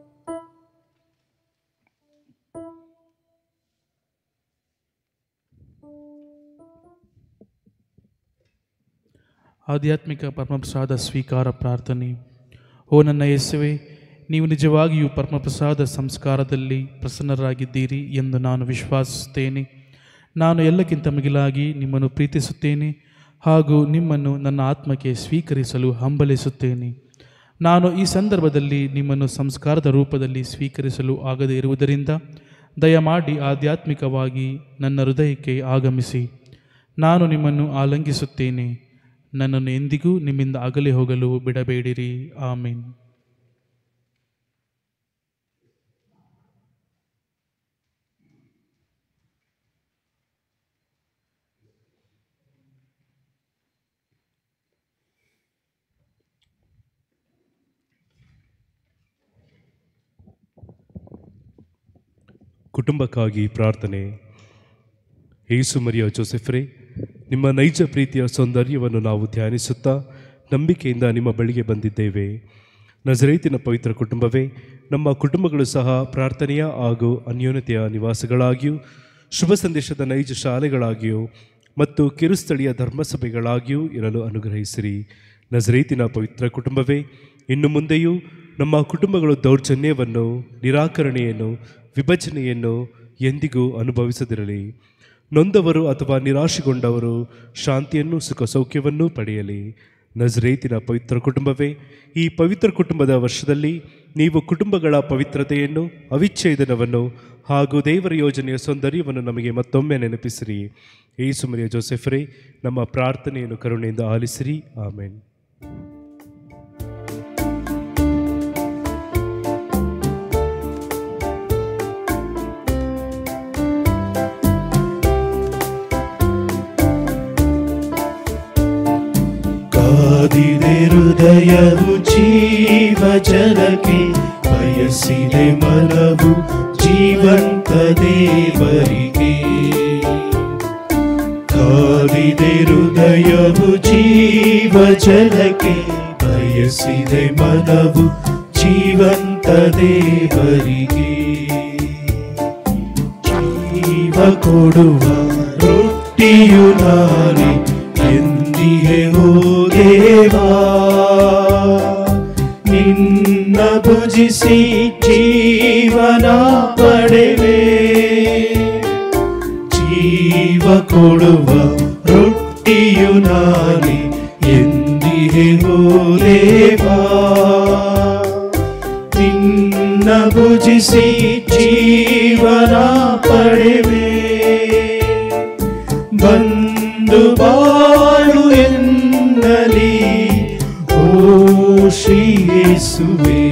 ಆಧ್ಯಾತ್ಮಿಕ ಪರಮಪ್ರಸಾದ ಸ್ವೀಕಾರ ಪ್ರಾರ್ಥನೆ ಓ ನನ್ನ ಯೇಸುವೆ ನೀವು ನಿಜವಾಗಿಯೂ ಪರಮಪ್ರಸಾದ ಸಂಸ್ಕಾರದಲ್ಲಿ ಪ್ರಸನ್ನರಾಗಿದ್ದೀರಿ ಎಂದು ನಾನು ವಿಶ್ವಾಸಿಸುತ್ತೇನೆ ನಾನು ಎಲ್ಲಕ್ಕಿಂತ ಮಿಗಿಲಾಗಿ ನಿಮ್ಮನ್ನು ಪ್ರೀತಿಸುತ್ತೇನೆ ಹಾಗೂ ನಿಮ್ಮನ್ನು ನನ್ನ ಆತ್ಮಕ್ಕೆ ಸ್ವೀಕರಿಸಲು ಹಂಬಲಿಸುತ್ತೇನೆ ನಾನು ಈ ಸಂದರ್ಭದಲ್ಲಿ ನಿಮ್ಮನ್ನು ಸಂಸ್ಕಾರದ ರೂಪದಲ್ಲಿ ಸ್ವೀಕರಿಸಲು ಆಗದೇ ಇರುವುದರಿಂದ ದಯಮಾಡಿ ಆಧ್ಯಾತ್ಮಿಕವಾಗಿ ನನ್ನ ಹೃದಯಕ್ಕೆ ಆಗಮಿಸಿ ನಾನು ನಿಮ್ಮನ್ನು ಆಲಂಘಿಸುತ್ತೇನೆ ನನ್ನನ್ನು ಎಂದಿಗೂ ನಿಮ್ಮಿಂದ ಅಗಲಿ ಹೋಗಲು ಬಿಡಬೇಡಿರಿ ಆಮೀನ್ ಕುಟುಂಬಕ್ಕಾಗಿ ಪ್ರಾರ್ಥನೆ ಯೇಸು ಮರಿಯ ಜೋಸೆಫ್ರೇ ನಿಮ್ಮ ನೈಜ ಪ್ರೀತಿಯ ಸೌಂದರ್ಯವನ್ನು ನಾವು ಧ್ಯಾನಿಸುತ್ತಾ ನಂಬಿಕೆಯಿಂದ ನಿಮ್ಮ ಬಳಿಗೆ ಬಂದಿದ್ದೇವೆ ನಜರೇತಿನ ಪವಿತ್ರ ಕುಟುಂಬವೇ ನಮ್ಮ ಕುಟುಂಬಗಳು ಸಹ ಪ್ರಾರ್ಥನೆಯ ಹಾಗೂ ಅನ್ಯೋನ್ಯತೆಯ ನಿವಾಸಗಳಾಗಿಯೂ ಶುಭ ಸಂದೇಶದ ನೈಜ ಶಾಲೆಗಳಾಗಿಯೂ ಮತ್ತು ಕಿರುಸ್ಥಳೀಯ ಧರ್ಮಸಭೆಗಳಾಗಿಯೂ ಇರಲು ಅನುಗ್ರಹಿಸಿರಿ ನಜರೇತಿನ ಪವಿತ್ರ ಕುಟುಂಬವೇ ಇನ್ನು ಮುಂದೆಯೂ ನಮ್ಮ ಕುಟುಂಬಗಳು ದೌರ್ಜನ್ಯವನ್ನು ನಿರಾಕರಣೆಯನ್ನು ವಿಭಜನೆಯನ್ನು ಎಂದಿಗೂ ಅನುಭವಿಸದಿರಲಿ ನೊಂದವರು ಅಥವಾ ನಿರಾಶೆಗೊಂಡವರು ಶಾಂತಿಯನ್ನು ಸುಖ ಸೌಖ್ಯವನ್ನು ಪಡೆಯಲಿ ನಜರೇತಿನ ಪವಿತ್ರ ಕುಟುಂಬವೇ ಈ ಪವಿತ್ರ ಕುಟುಂಬದ ವರ್ಷದಲ್ಲಿ ನೀವು ಕುಟುಂಬಗಳ ಪವಿತ್ರತೆಯನ್ನು ಅವಿಚ್ಛೇದನವನ್ನು ಹಾಗೂ ದೇವರ ಯೋಜನೆಯ ಸೌಂದರ್ಯವನ್ನು ನಮಗೆ ಮತ್ತೊಮ್ಮೆ ನೆನಪಿಸಿರಿ ಏಸು ಮರಿಯ ಜೋಸೆಫರೇ ನಮ್ಮ ಪ್ರಾರ್ಥನೆಯನ್ನು ಕರುಣೆಯಿಂದ ಆಲಿಸಿರಿ ಆಮೇನ್ ಕಾದಿದೆ ಹೃದಯವು ಜೀವ ಜಲಕ್ಕೆ ಬಯಸಿದೆ ಮನವು ಜೀವಂತ ದೇವರಿಗೆ ಕಾದಿದೆ ಹೃದಯವು ಜೀವ ಜಲಕ್ಕೆ ಬಯಸಿದೆ ಮನವು ಜೀವಂತ ದೇವರಿಗೆ ಜೀವ ಕೊಡುವ ರೊಟ್ಟಿಯು ನಾನೇ ಎಂದಿಗೆ ಓ ದೇವಾ ನಿನ್ನ ಭುಜಿಸಿ ಜೀವನ ಪಡೆವೆ ಜೀವ ಕೊಡುವ ರೊಟ್ಟಿಯು ನಾನೇ ಎಂದಿಗೆ ಓ ದೇವಾ ನಿನ್ನ ಭುಜಿಸಿ ಜೀವನ ಪಡೆವೆ ಬಂದು ಬಾಳು ಎನ್ನಲಿ ಓ ಶ್ರೀಯೇಸುವೆ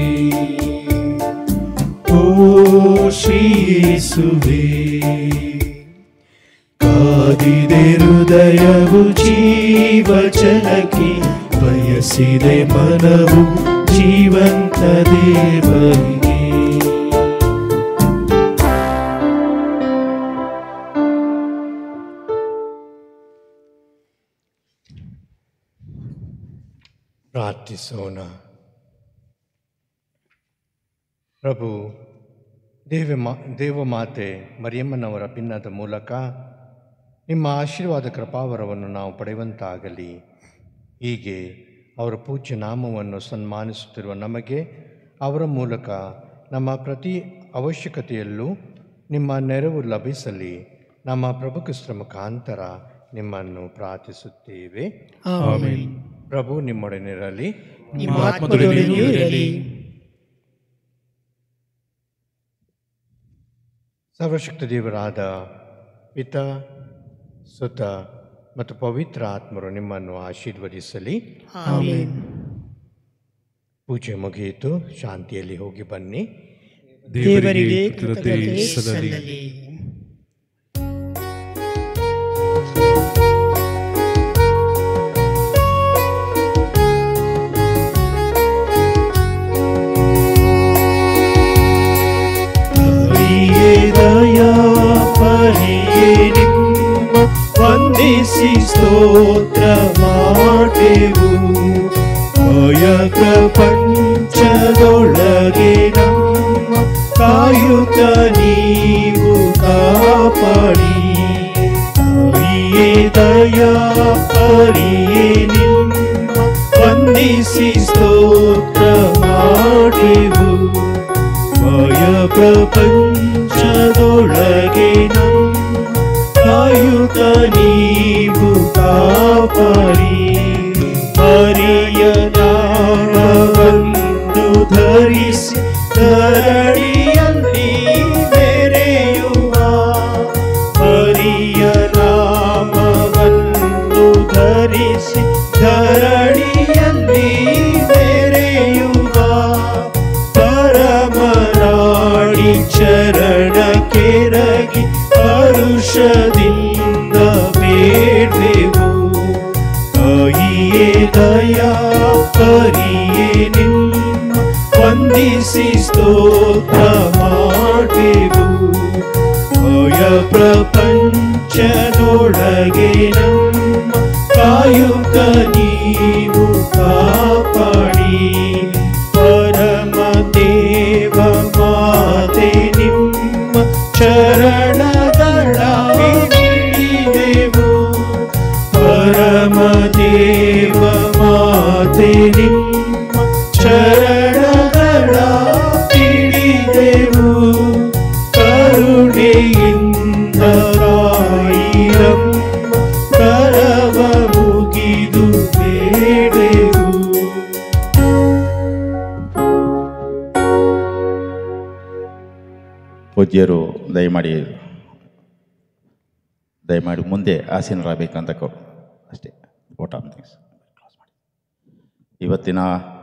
ಓ ಶ್ರೀಯೇಸುವೆ ಕಾದಿದೆ ಹೃದಯವು ಜೀವ ಜಲಕ್ಕೆ ಬಯಸಿದೆ ಮನವು ಜೀವಂತ ದೇವರಿಗೆ ಪ್ರಾರ್ಥಿಸೋಣ ಪ್ರಭು ದೇವ ಮಾ ದೇವಮಾತೆ ಮರಿಯಮ್ಮನವರ ಭಿನ್ನದ ಮೂಲಕ ನಿಮ್ಮ ಆಶೀರ್ವಾದ ಕೃಪಾವರವನ್ನು ನಾವು ಪಡೆಯುವಂತಾಗಲಿ ಹೀಗೆ ಅವರ ಪೂಜ್ಯ ನಾಮವನ್ನು ಸನ್ಮಾನಿಸುತ್ತಿರುವ ನಮಗೆ ಅವರ ಮೂಲಕ ನಮ್ಮ ಪ್ರತಿ ಅವಶ್ಯಕತೆಯಲ್ಲೂ ನಿಮ್ಮ ನೆರವು ಲಭಿಸಲಿ ನಮ್ಮ ಪ್ರಭು ಕ್ರಿಸ್ತರ ಮುಖಾಂತರ ನಿಮ್ಮನ್ನು ಪ್ರಾರ್ಥಿಸುತ್ತೇವೆ ಆಮೆನ್ ಪ್ರಭು ನಿಮ್ಮೊಡನಿರಲಿ ನಿಮ್ಮ ಆತ್ಮದೊಡನೆಯೂ ಇರಲಿ ಸರ್ವಶಕ್ತ ದೇವರಾದ ಪಿತ ಸುತ ಮತ್ತು ಪವಿತ್ರ ಆತ್ಮರು ನಿಮ್ಮನ್ನು ಆಶೀರ್ವದಿಸಲಿ ಆಮೆನ್ ಪೂಜೆ ಮುಗಿಯಿತು ಶಾಂತಿಯಲ್ಲಿ ಹೋಗಿ ಬನ್ನಿ ದೇವರಿಗೆ ಕೃತಜ್ಞತೆ ಸಲ್ಲಲಿ ಹರಿಯೇ ದಯಾ ಪರಿಯೇ ನಿಮ್ಮ ವಂದಿಸಿ ಸ್ತೋತ್ರ ಮಾಡೆವು ಭಯ ಪ್ರಪಂಚದೊಳಗೆ ನಮ್ಮ ಕಾಯುತ್ತ ನೀವು ಕಾಪಾಡಿ ಹರಿಯೇ ದಯಾ ಪರಿಯೇ ನಿಮ್ಮ ವಂದಿಸಿ ಸ್ತೋತ್ರ ಮಾಡೆವು ಭಯ ಪ್ರಪಂಚದೊಳಗೆ ನಮ್ಮ ಕಾಯುತ್ತ ನೀವು ಕಾಪಾಡಿ ಹರಿಯ ನಾಮವನ್ನು ಧರಿಸಿ ಧರಣಿಯಲ್ಲಿ ಮೆರೆಯುವ ಹರಿಯ ನಾಮವನ್ನು ಧರಿಸಿ ಧರಣಿಯಲ್ಲಿ ಮೆರೆಯುವ ಪರಮರಾಣಿ ಚರಣ ಕೆರಗಿ ಹರುಷದಿಂದ ಬೇಡ್ವೆವು ಕೈಯೇ ದಯಾ ಪರಿಯೇ ನಿಮ್ಮ ವಂದಿಸಿ ಸ್ತೋತ್ರ ಮಾಡುವೆವು ಭಯ ಪ್ರಪಂಚದೊಳಗೆ ನಮ್ಮ ಕಾಯುತ್ತ ನೀವು ಕಾಪಾಡಿ ಪರಮ ದೇವ ಮಾತೆ ನಿಮ್ಮ ಚರಣಗಳ ಹಿಡಿದೆವು ಪರಮ ದೇವ ಮಾತೆ ನಿಮ್ಮ ಚರಣಗಳ ಹಿಡಿದೆವು ಕರುಣೆಯಿಂದ ರಾಯಿರಮ್ಮ ಕರವ ಮುಗಿದು ಬೇಡೆವು ಪೂಜ್ಯರು ದಯಮಾಡಿ ದಯಮಾಡಿ ಮುಂದೆ ಆಸೀನರಾಗಬೇಕಂತ ಕೋ ಅಷ್ಟೇ ಓಟ್ ಆಫ್ ಥಿಂಗ್ಸ್ ಇವತ್ತಿನ